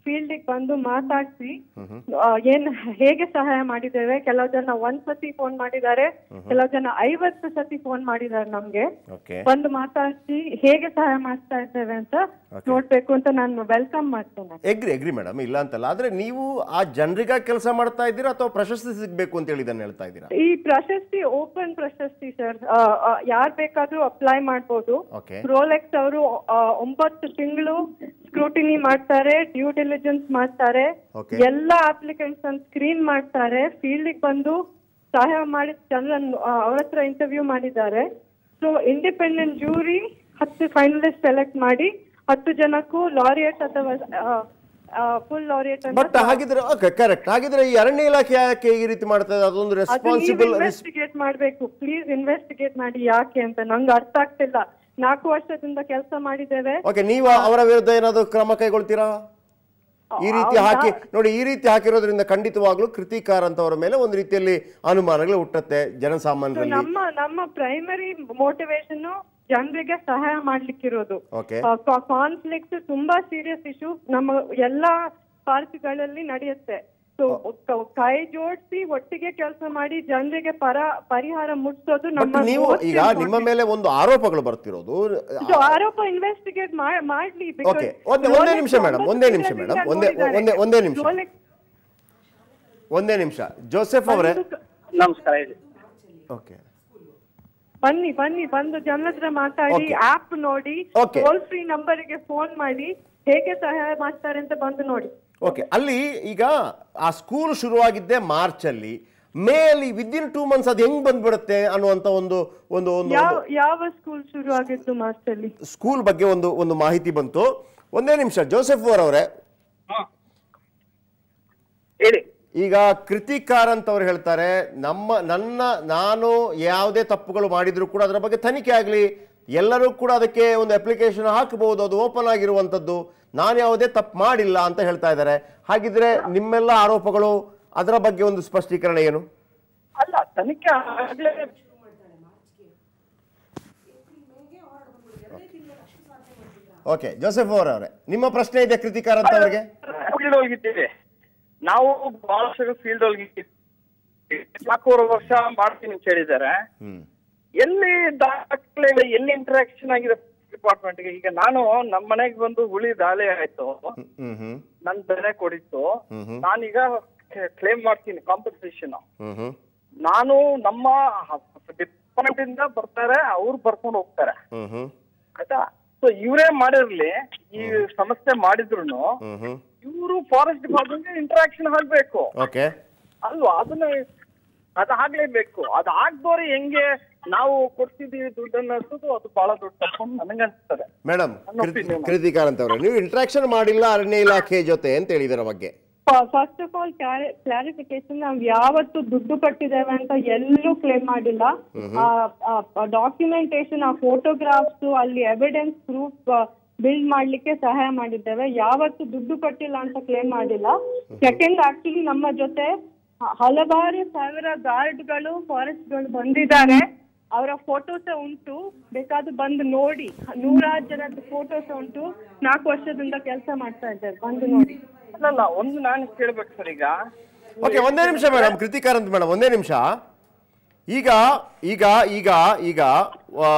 C: ಫೀಲ್ಡ್ ಬಂದು ಮಾತಾಡ್ಸಿ ಆ, ಏನ್ ಹೇಗೆ ಸಹಾಯ ಮಾಡಿದ್ದೇವೆ ಕೆಲವು ಜನ ಒಂದ್ ಸತಿ ಫೋನ್ ಮಾಡಿದ್ದಾರೆ ಕೆಲವು ಜನ ಐವತ್ತು ಸತಿ ಫೋನ್ ಮಾಡಿದ್ದಾರೆ ನಮ್ಗೆ
A: ಓಕೆ
C: ಬಂದು ಮಾತಾಡ್ಸಿ ಹೇಗೆ ಸಹಾಯ ಮಾಡ್ತಾ ಇದ್ದೇವೆ ಅಂತ ನೋಡ್ಬೇಕು ಅಂತ ನಾನು ವೆಲ್ಕಮ್ ಮಾಡ್ತೇನೆ
A: ಎಗ್ರಿ ಎಗ್ರಿ ಮೇಡಮ್ ಇಲ್ಲ ಅಂತಲ್ಲ ಆದ್ರೆ ನೀವು ಆ ಜನರಿಗಾಗಿ ಕೆಲಸ ಮಾಡ್ತಾ ಇದ್ದೀರಾ ಅಥವಾ ಪ್ರಶಸ್ತಿ ಸಿಗ್ಬೇಕು ಅಂತ ಹೇಳಿ ಇದನ್ನ ಹೇಳ್ತಾ ಇದ್ದೀರಾ
C: ಈ ಪ್ರಶಸ್ತಿ ಓಪನ್ ಪ್ರಶಸ್ತಿ ಸರ್ ಯಾರ್ ಬೇಕಾದ್ರೂ ಅಪ್ಲೈ ಮಾಡ್ಬೋದು
A: ಓಕೆ
C: ರೋಲೆಕ್ಸ್ ಅವರು ಒಂಬತ್ತು ತಿಂಗಳು ಸ್ಕ್ರೂಟಿನಿ ಮಾಡ್ತಾರೆ ಡ್ಯೂ ಡಿಲಿಜೆನ್ಸ್ ಮಾಡ್ತಾರೆ
A: Okay.
C: ಎಲ್ಲ ಅಪ್ಲಿಕೆಂಟ್ಸ್ ಅನ್ನು ಸ್ಕ್ರೀನ್ ಮಾಡ್ತಾರೆ ಫೀಲ್ಡ್ ಬಂದು ಸಹಾಯ ಮಾಡಿ ಜನರನ್ನು ಅವ್ರ ಹತ್ರ ಇಂಟರ್ವ್ಯೂ ಮಾಡಿದ್ದಾರೆ ಸೊ ಇಂಡಿಪೆಂಡೆಂಟ್ ಜೂರಿ ಹತ್ತು ಫೈನಲಿಸ್ಟ್ ಸೆಲೆಕ್ಟ್ ಮಾಡಿ ಹತ್ತು ಜನಕ್ಕೂ ಲಾರಿಯೇಟ್ ಅಥವಾ ಫುಲ್ ಲಾರಿಯೇಟ್
A: ಬಟ್ ಹಾಗಿದ್ರೆ ಓಕೆ ಕರೆಕ್ಟ್ ಹಾಗಿದ್ರೆ ಈ ಅರಣ್ಯ ಇಲಾಖೆ ಯಾಕೆ ಈ ರೀತಿ ಮಾಡ್ತಾ ಇದೆ ಅದೊಂದು ರೆಸ್ಪಾನ್ಸಿಬಲ್
C: ಇನ್ವೆಸ್ಟಿಗೇಟ್ ಮಾಡ್ಬೇಕು ಪ್ಲೀಸ್ ಇನ್ವೆಸ್ಟಿಗೇಟ್ ಮಾಡಿ ಯಾಕೆ ಅಂತ ನಂಗೆ ಅರ್ಥ ಆಗ್ತಿಲ್ಲ ನಾಲ್ಕು ವರ್ಷದಿಂದ ಕೆಲಸ ಮಾಡಿದ್ದೇವೆ
A: ಓಕೆ ನೀವು ಅವರ ವಿರುದ್ಧ ಏನಾದ್ರು ಕ್ರಮ ಕೈಗೊಳ್ತೀರಾ ಈ ರೀತಿ ಹಾಕಿ ನೋಡಿ ಈ ರೀತಿ ಹಾಕಿರೋದ್ರಿಂದ ಖಂಡಿತವಾಗ್ಲೂ ಕೃತಿಕಾರ್ ಅಂತವರ ಮೇಲೆ ಒಂದು ರೀತಿಯಲ್ಲಿ ಅನುಮಾನಗಳು ಹುಟ್ಟತ್ತೆ
C: So,
A: ಜನಸಾಮಾನ್ಯರಲ್ಲಿ
C: ನಮ್ಮ ನಮ್ಮ ಪ್ರೈಮರಿ ಮೋಟಿವೇಶನ್ ಜನರಿಗೆ ಸಹಾಯ ಮಾಡ್ಲಿಕ್ಕಿರೋದು
A: ಓಕೆ
C: ಕಾನ್ಫ್ಲಿಕ್ಟ್ ತುಂಬಾ ಸೀರಿಯಸ್ ಇಶ್ಯೂ ನಮ್ಮ ಎಲ್ಲಾ ಪಾರ್ಕ್ಗಳಲ್ಲಿ ನಡೆಯುತ್ತೆ ಸೊ ಕೈ ಜೋಡಿಸಿ ಒಟ್ಟಿಗೆ ಕೆಲಸ ಮಾಡಿ ಜನರಿಗೆ ಪರ ಪರಿಹಾರ ಮುಟ್ಸೋದು
A: ಬಟ್
C: ನಮ್ಮ
A: ನೀವು
C: most
A: ಈಗ
C: important.
A: ನಿಮ್ಮ ಮೇಲೆ ಒಂದು ಆರೋಪಗಳು ಬರ್ತಿರೋದು
C: So, ಆರೋಪ ಇನ್ವೆಸ್ಟಿಗೇಟ್ ಮಾಡ್ಲಿ because
A: Okay. ಒಂದೇ- ಒಂದೇ ನಿಮಿಷ
C: Rolex
A: madam,
C: ಒಂಬತ್ತು
A: ಒಂದೇ ನಿಮಿಷ
C: ತಿಂಗಳಿಂದ
A: madam, ಒಂದೇ-
C: ನೋಡಿದ್ದಾರೆ.
A: ಒಂದೇ- ಒಂದೇ ನಿಮಿಷ.
C: Rolex
A: ಒಂದೇ ನಿಮಿಷ ಜೋಸೆಫ್ ಅವರೇ
C: ಬಂದು-
B: ನಮಸ್ಕಾರ ಹೇಳಿ
A: ಓಕೆ
C: ಬನ್ನಿ ಬನ್ನಿ ಬಂದು ಜನರ ಹತ್ರ ಮಾತಾಡಿ
A: Okay.
C: ಆಪ್ ನೋಡಿ
A: Okay.
C: ಟೋಲ್ ಫ್ರೀ ನಂಬರ್ಗೆ ಫೋನ್ ಮಾಡಿ ಹೇಗೆ ಸಹಾಯ ಮಾಡ್ತಾರೆ ಅಂತ ಬಂದು ನೋಡಿ
A: ಓಕೆ ಅಲ್ಲಿ ಈಗ ಆ ಸ್ಕೂಲ್ ಶುರುವಾಗಿದ್ದೆ ಮಾರ್ಚ್ ಅಲ್ಲಿ ಮೇ ಅಲ್ಲಿ ವಿದಿನ್ ಟೂ ಮಂತ್ಸ್ ಅದು ಹೆಂಗ್ ಬಂದ್ಬಿಡುತ್ತೆ ಅನ್ನುವಂತ ಒಂದು ಒಂದು ಒಂದು
C: ಯಾವ ಯಾವ ಸ್ಕೂಲ್ ಶುರು ಆಗಿತ್ತು ಮಾರ್ಚ್ ಅಲ್ಲಿ
A: ಸ್ಕೂಲ್ ಬಗ್ಗೆ ಒಂದು ಒಂದು ಮಾಹಿತಿ ಬಂತು ಒಂದೇ ನಿಮಿಷ ಜೋಸೆಫ್ ಅವರ್ ಅವರೇ
B: ಹೇಳಿ
A: ಈಗ ಕೃತಿಕಾರ್ ಅಂತವ್ರು ಹೇಳ್ತಾರೆ ನಮ್ಮ ನನ್ನ ನಾನು ಯಾವುದೇ ತಪ್ಪುಗಳು ಮಾಡಿದ್ರು ಕೂಡ ಅದರ ಬಗ್ಗೆ ತನಿಖೆ ಆಗಲಿ ಎಲ್ಲರೂ ಕೂಡ ಅದಕ್ಕೆ ಒಂದು ಅಪ್ಲಿಕೇಶನ್ ಹಾಕಬಹುದು ಅದು ಓಪನ್ ಆಗಿರುವಂಥದ್ದು ನಾನು ಯಾವುದೇ ತಪ್ಪು ಮಾಡಿಲ್ಲ ಅಂತ ಹೇಳ್ತಾ ಇದ್ದಾರೆ ಹಾಗಿದ್ರೆ ನಿಮ್ಮೆಲ್ಲ ಆರೋಪಗಳು ಅದರ ಬಗ್ಗೆ ಒಂದು ಸ್ಪಷ್ಟೀಕರಣ ಏನು
B: ಅಲ್ಲ ತನಿಖೆ ಆಗ್ಲೇ
A: ಓಕೆ ಜೋಸೆಫ್ ಅವರ್ ಅವರೇ ನಿಮ್ಮ ಪ್ರಶ್ನೆ ಇದೆ ಕೃತಿಕಾರ್ ಅಂತ ಅವರಿಗೆ
B: ಫೀಲ್ಡ್ ಹೋಗಿದ್ದೀವಿ ನಾವು ಬಹಳಷ್ಟು ಫೀಲ್ಡ್ ಹೋಗಿದ್ದೀವಿ ನಾಲ್ಕೂವರೆ ವರ್ಷ ಮಾಡ್ತೀನಿ ಅಂತ ಹೇಳಿದ್ದಾರೆ
A: ಹ್ಮ್
B: ಎಲ್ಲಿ ದಾಖಲೆ ಎಲ್ಲಿ ಇಂಟರಾಕ್ಷನ್ ಆಗಿದೆ ಡಿಪಾರ್ಟ್ಮೆಂಟ್ ಗೆ ಈಗ ನಾನು ನಮ್ಮ ಮನೆಗೆ ಬಂದು ಹುಳಿ ದಾಳಿ ಆಯ್ತು
A: ಹ್ಮ್ ಹ್ಮ್
B: ನನ್ ಬೆಲೆ ಕೊಡಿತ್ತು
A: ಹ್ಮ್ ಹ್ಮ್.
B: ನಾನೀಗ ಕ್ಲೇಮ್ ಮಾಡ್ತೀನಿ ಕಾಂಪನ್ಸೇಷನ್
A: ಹ್ಮ್ ಹ್ಮ್
B: ನಾನು ನಮ್ಮ ಡಿಪಾರ್ಟ್ಮೆಂಟ್ ಇಂದ ಬರ್ತಾರೆ ಅವ್ರು ಬರ್ಕೊಂಡು ಹೋಗ್ತಾರೆ
A: ಹ್ಮ್ ಹ್ಮ್
B: ಆಯ್ತಾ ಸೊ ಇವರೇ ಮಾಡಿರ್ಲಿ ಈ ಸಮಸ್ಯೆ ಮಾಡಿದ್ರು
A: ಹ್ಮ್ ಹ್ಮ್
B: ಇವರು ಫಾರೆಸ್ಟ್ ಡಿಪಾರ್ಟ್ಮೆಂಟ್ ಇಂಟರಾಕ್ಷನ್ ಆಗ್ಬೇಕು
A: ಓಕೆ
B: ಅಲ್ವಾ ಅದನ್ನ ಅದ್ ಆಗ್ಲೇಬೇಕು ಅದ್ ಆಗ್ದೋರೆ ಹೆಂಗೆ ನಾವು ಕೊಡ್ತಿದೀವಿ ದುಡ್ಡನ್ನ ಅನ್ಸೋದು ಅದು ಬಹಳ ದೊಡ್ಡ ತಪ್ಪು ಅಂತ ನನಗನ್ಸ್ತದೆ
A: ಮೇಡಮ್
B: ನನ್ನ opinion.
A: ಕೃತಿಕಾರ್ ಅಂತವ್ರೆ ನೀವು ಇಂಟ್ರಾಕ್ಷನ್ ಮಾಡಿಲ್ಲ ಅರಣ್ಯ ಇಲಾಖೆ ಜೊತೆ ಅಂತ ಹೇಳಿದರ ಬಗ್ಗೆ
C: ಫಸ್ಟ್ ಆಫ್ ಆಲ್ ಕ್ಲಾರಿಫಿಕೇಶನ್ ನಾವು ಯಾವತ್ತು ದುಡ್ಡು ಕಟ್ಟಿದ್ದೇವೆ ಅಂತ ಎಲ್ಲೂ ಕ್ಲೇಮ್ ಮಾಡಿಲ್ಲ ಡಾಕ್ಯುಮೆಂಟೇಶನ್ ಆ ಫೋಟೋಗ್ರಾಫ್ಸ್ ಅಲ್ಲಿ ಎವಿಡೆನ್ಸ್ ಪ್ರೂಫ್ ಬಿಲ್ಡ್ ಮಾಡ್ಲಿಕ್ಕೆ ಸಹಾಯ ಮಾಡಿದ್ದೇವೆ ಯಾವತ್ತು ದುಡ್ಡು ಕಟ್ಟಿಲ್ಲ ಅಂತ ಕ್ಲೇಮ್ ಮಾಡಿಲ್ಲ ಸೆಕೆಂಡ್ ಆಕ್ಚುಲಿ ನಮ್ಮ ಜೊತೆ ಹ- ಹಲವಾರು ಸಾವಿರ ಗಾರ್ಡ್ಗಳು ಫಾರೆಸ್ಟ್ಗಳು ಬಂದಿದ್ದಾರೆ ಅವರ ಫೋಟೋಸ್ ಉಂಟು ಬೇಕಾದ್ರೂ ಬಂದು ನೋಡಿ ನೂರಾರು ಜನದ ಫೋಟೋಸ್ ಉಂಟು ನಾಲ್ಕು ವರ್ಷದಿಂದ ಕೆಲಸ ಮಾಡ್ತಾ ಇದ್ದಾರೆ ಬಂದು ನೋಡಿ
B: ಅಲ್ಲಲ್ಲ ಒಂದು ನಾನು ಕೇಳ್ಬೇಕು ಸರ್ ಈಗ
A: ಓಕೆ ಒಂದೇ ನಿಮಿಷ ಮೇಡಮ್ ಕೃತಿಕಾರ್ ಅಂತ ಮೇಡಮ್ ಒಂದೇ ನಿಮಿಷ ಈಗ ಈಗ ಈಗ ಈಗ ಆ,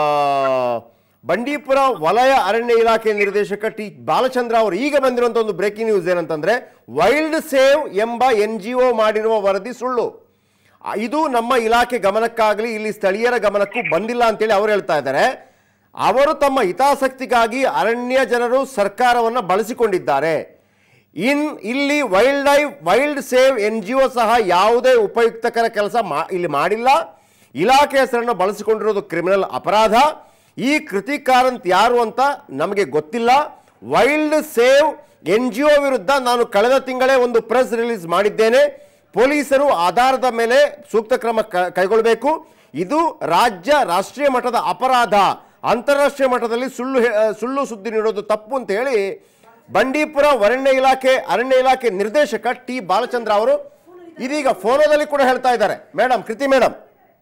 A: ಬಂಡೀಪುರ ವಲಯ ಅರಣ್ಯ ಇಲಾಖೆ ನಿರ್ದೇಶಕ ಟಿ ಬಾಲಚಂದ್ರ ಅವರು ಈಗ ಬಂದಿರುವಂತ ಒಂದು ಬ್ರೇಕಿಂಗ್ ನ್ಯೂಸ್ ಏನಂತಂದ್ರೆ ವೈಲ್ಡ್ ಸೇವ್ ಎಂಬ ಎನ್ ಜಿ ಒ ಮಾಡಿರುವ ವರದಿ ಸುಳ್ಳು ಆ, ಇದು ನಮ್ಮ ಇಲಾಖೆ ಗಮನಕ್ಕಾಗಲಿ ಇಲ್ಲಿ ಸ್ಥಳೀಯರ ಗಮನಕ್ಕೂ ಬಂದಿಲ್ಲ ಅಂತೇಳಿ ಅವರು ಹೇಳ್ತಾ ಇದ್ದಾರೆ ಅವರು ತಮ್ಮ ಹಿತಾಸಕ್ತಿಗಾಗಿ ಅರಣ್ಯ ಜನರು ಸರ್ಕಾರವನ್ನು ಬಳಸಿಕೊಂಡಿದ್ದಾರೆ ಇನ್ ಇಲ್ಲಿ wildlife wild save N G O ಸಹ ಯಾವುದೇ ಉಪಯುಕ್ತಕರ ಕೆಲಸ ಮಾ ಇಲ್ಲಿ ಮಾಡಿಲ್ಲ ಇಲಾಖೆ ಹೆಸರನ್ನು ಬಳಸಿಕೊಂಡಿರೋದು ಕ್ರಿಮಿನಲ್ ಅಪರಾಧ ಈ ಕೃತಿಕಾರಂತ್ ಯಾರು ಅಂತ ನಮಗೆ ಗೊತ್ತಿಲ್ಲ wild save N G O ವಿರುದ್ಧ ನಾನು ಕಳೆದ ತಿಂಗಳೇ ಒಂದು ಪ್ರೆಸ್ ರಿಲೀಸ್ ಮಾಡಿದ್ದೇನೆ ಪೊಲೀಸರು ಆಧಾರದ ಮೇಲೆ ಸೂಕ್ತ ಕ್ರಮ ಕ- ಕೈಗೊಳ್ಳಬೇಕು ಇದು ರಾಜ್ಯ ರಾಷ್ಟ್ರೀಯ ಮಟ್ಟದ ಅಪರಾಧ ಅಂತಾರಾಷ್ಟ್ರೀಯ ಮಟ್ಟದಲ್ಲಿ ಸುಳ್ಳು ಹೇ- ಸುಳ್ಳು ಸುದ್ದಿ ನೀಡೋದು ತಪ್ಪು ಅಂತ ಹೇಳಿ ಬಂಡೀಪುರ ಅರಣ್ಯ ಇಲಾಖೆ ಅರಣ್ಯ ಇಲಾಖೆ ನಿರ್ದೇಶಕ ಟಿ ಬಾಲಚಂದ್ರ ಅವರು ಇದೀಗ ಫೋನೋದಲ್ಲಿ ಕೂಡ ಹೇಳ್ತಾ ಇದ್ದಾರೆ ಮೇಡಮ್ ಕೃತಿ ಮೇಡಮ್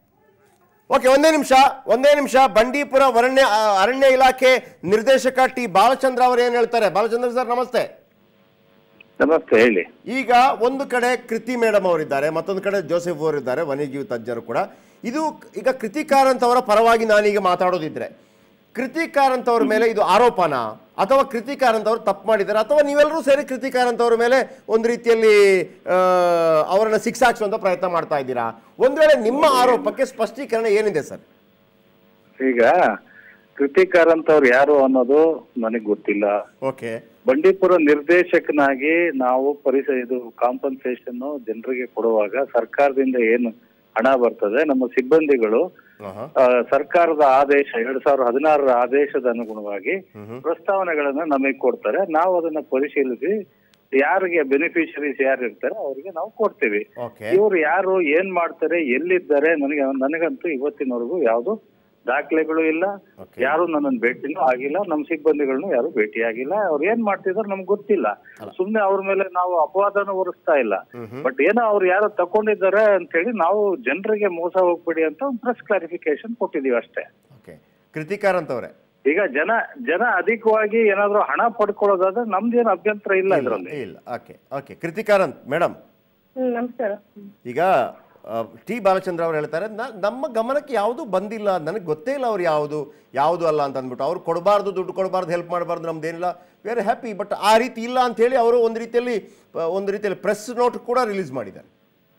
A: ಓಕೆ ಒಂದೇ ನಿಮಿಷ ಒಂದೇ ನಿಮಿಷ ಬಂಡೀಪುರ ಅರಣ್ಯ ಆ, ಅರಣ್ಯ ಇಲಾಖೆ ನಿರ್ದೇಶಕ ಟಿ ಬಾಲಚಂದ್ರ ಅವರು ಏನು ಹೇಳ್ತಾರೆ ಬಾಲಚಂದ್ರ ಸರ್ ನಮಸ್ತೆ
D: ನಮಸ್ತೆ ಹೇಳಿ
A: ಈಗ ಒಂದು ಕಡೆ ಕೃತಿ ಮೇಡಮ್ ಅವರಿದ್ದಾರೆ ಮತ್ತೊಂದು ಕಡೆ ಜೋಸೆಫ್ ಅವರಿದ್ದಾರೆ ವನ್ಯಜೀವಿ ತಜ್ಞರು ಕೂಡ ಇದು ಈಗ ಕೃತಿ ಕಾರಂತ್ ಅವರ ಪರವಾಗಿ ನಾನೀಗ ಮಾತಾಡೋದಿದ್ರೆ ಕೃತಿ ಕಾರಂತ್ ಅವ್ರ ಮೇಲೆ ಇದು ಆರೋಪನ ಅಥವಾ ಕೃತಿ ಕಾರಂತ್ ಅವರು ತಪ್ಪು ಮಾಡಿದ್ದಾರೆ ಅಥವಾ ನೀವೆಲ್ಲರೂ ಸೇರಿ ಕೃತಿ ಕಾರಂತ್ ಅವ್ರ ಮೇಲೆ ಒಂದು ರೀತಿಯಲ್ಲಿ ಆ, ಅವರನ್ನ ಶಿಕ್ಷಾಕ್ಸುವಂತ ಪ್ರಯತ್ನ ಮಾಡ್ತಾ ಇದ್ದೀರಾ ಒಂದ್ ವೇಳೆ ನಿಮ್ಮ ಆರೋಪಕ್ಕೆ ಸ್ಪಷ್ಟೀಕರಣ ಏನಿದೆ ಸರ್
D: ಈಗ ಕೃತಿಕಾರ್ ಅಂತವ್ರು ಯಾರು ಅನ್ನೋದು ನನಗೆ ಗೊತ್ತಿಲ್ಲ
A: ಓಕೆ
D: ಬಂಡೀಪುರ ನಿರ್ದೇಶಕನಾಗಿ ನಾವು ಪರಿಸ ಇದು ಕಾಂಪನ್ಸೇಷನ್ ಜನರಿಗೆ ಕೊಡುವಾಗ ಸರ್ಕಾರದಿಂದ ಏನು ಹಣ ಬರ್ತದೆ ನಮ್ಮ ಸಿಬ್ಬಂದಿಗಳು ಆ, ಸರ್ಕಾರದ ಆದೇಶ ಎರಡ್ ಸಾವಿರದ ಹದಿನಾರರ ಆದೇಶದ ಅನುಗುಣವಾಗಿ ಪ್ರಸ್ತಾವನೆಗಳನ್ನ ನಮಗೆ ಕೊಡ್ತಾರೆ ನಾವು ಅದನ್ನ ಪರಿಶೀಲಿಸಿ ಯಾರಿಗೆ ಬೆನಿಫಿಷರೀಸ್ ಯಾರು ಇರ್ತಾರೆ ಅವರಿಗೆ ನಾವು ಕೊಡ್ತೀವಿ
A: ಓಕೆ
D: ಇವ್ರು ಯಾರು ಏನ್ ಮಾಡ್ತಾರೆ ಎಲ್ಲಿದ್ದಾರೆ ನನಗೆ ನನಗಂತೂ ಇವತ್ತಿನವರೆಗೂ ಯಾವ್ದು ದಾಖಲೆಗಳು ಇಲ್ಲ
A: Okay.
D: ಯಾರು ನನ್ನನ್ನು ಭೇಟಿನೂ ಆಗಿಲ್ಲ ನಮ್ಮ ಸಿಬ್ಬಂದಿಗಳನ್ನು ಯಾರು ಭೇಟಿ ಆಗಿಲ್ಲ ಅವ್ರು ಏನ್ ಮಾಡ್ತಿದಾರೆ ನಮ್ಗೆ ಗೊತ್ತಿಲ್ಲ ಸುಮ್ನೆ ಅವ್ರ ಮೇಲೆ ನಾವು ಅಪವಾದನ ಹೊರಿಸ್ತಾ ಇಲ್ಲ ಬಟ್ ಏನೋ ಅವ್ರು ಯಾರೋ ತಕೊಂಡಿದ್ದಾರೆ ಅಂತ ಹೇಳಿ ನಾವು ಜನರಿಗೆ ಮೋಸ ಹೋಗ್ಬೇಡಿ ಅಂತ ಒಂದು ಪ್ರೆಸ್ ಕ್ಲಾರಿಫಿಕೇಶನ್ ಕೊಟ್ಟಿದೀವಿ ಅಷ್ಟೇ
A: ಓಕೆ ಕೃತಿ ಕಾರಂತ್ ಅವರೇ
D: ಈಗ ಜನ ಜನ ಅಧಿಕವಾಗಿ ಏನಾದ್ರು ಹಣ ಪಡ್ಕೊಳ್ಳೋದಾದ್ರೆ ನಮ್ದೇನು ಅಭ್ಯಂತರ ಇಲ್ಲ ಇದರಲ್ಲಿ
A: ಇಲ್ಲ ಓಕೆ ಓಕೆ ಕೃತಿ ಕಾರಂತ್ ಮೇಡಮ್
C: ಹ್ಮ್ ನಮಸ್ಕಾರ
A: ಈಗ ಆ, ಟಿ ಬಾಲಚಂದ್ರ ಅವರು ಹೇಳ್ತಾರೆ ನ- ನಮ್ಮ ಗಮನಕ್ಕೆ ಯಾವುದು ಬಂದಿಲ್ಲ ನನಗೆ ಗೊತ್ತೇ ಇಲ್ಲ ಅವ್ರು ಯಾವುದು ಯಾವುದು ಅಲ್ಲ ಅಂತ ಅಂದ್ಬಿಟ್ಟು ಅವ್ರು ಕೊಡಬಾರ್ದು ದುಡ್ಡು ಕೊಡಬಾರ್ದು ಹೆಲ್ಪ್ ಮಾಡಬಾರ್ದು ನಮ್ದೇನಿಲ್ಲ ವಿ ಆರ್ ಹ್ಯಾಪಿ ಬಟ್ ಆ ರೀತಿ ಇಲ್ಲ ಅಂತ ಹೇಳಿ ಅವರು ಒಂದು ರೀತಿಯಲ್ಲಿ ಆ, ಒಂದು ರೀತಿಯಲ್ಲಿ ಪ್ರೆಸ್ ನೋಟ್ ಕೂಡ ರಿಲೀಸ್ ಮಾಡಿದ್ದಾರೆ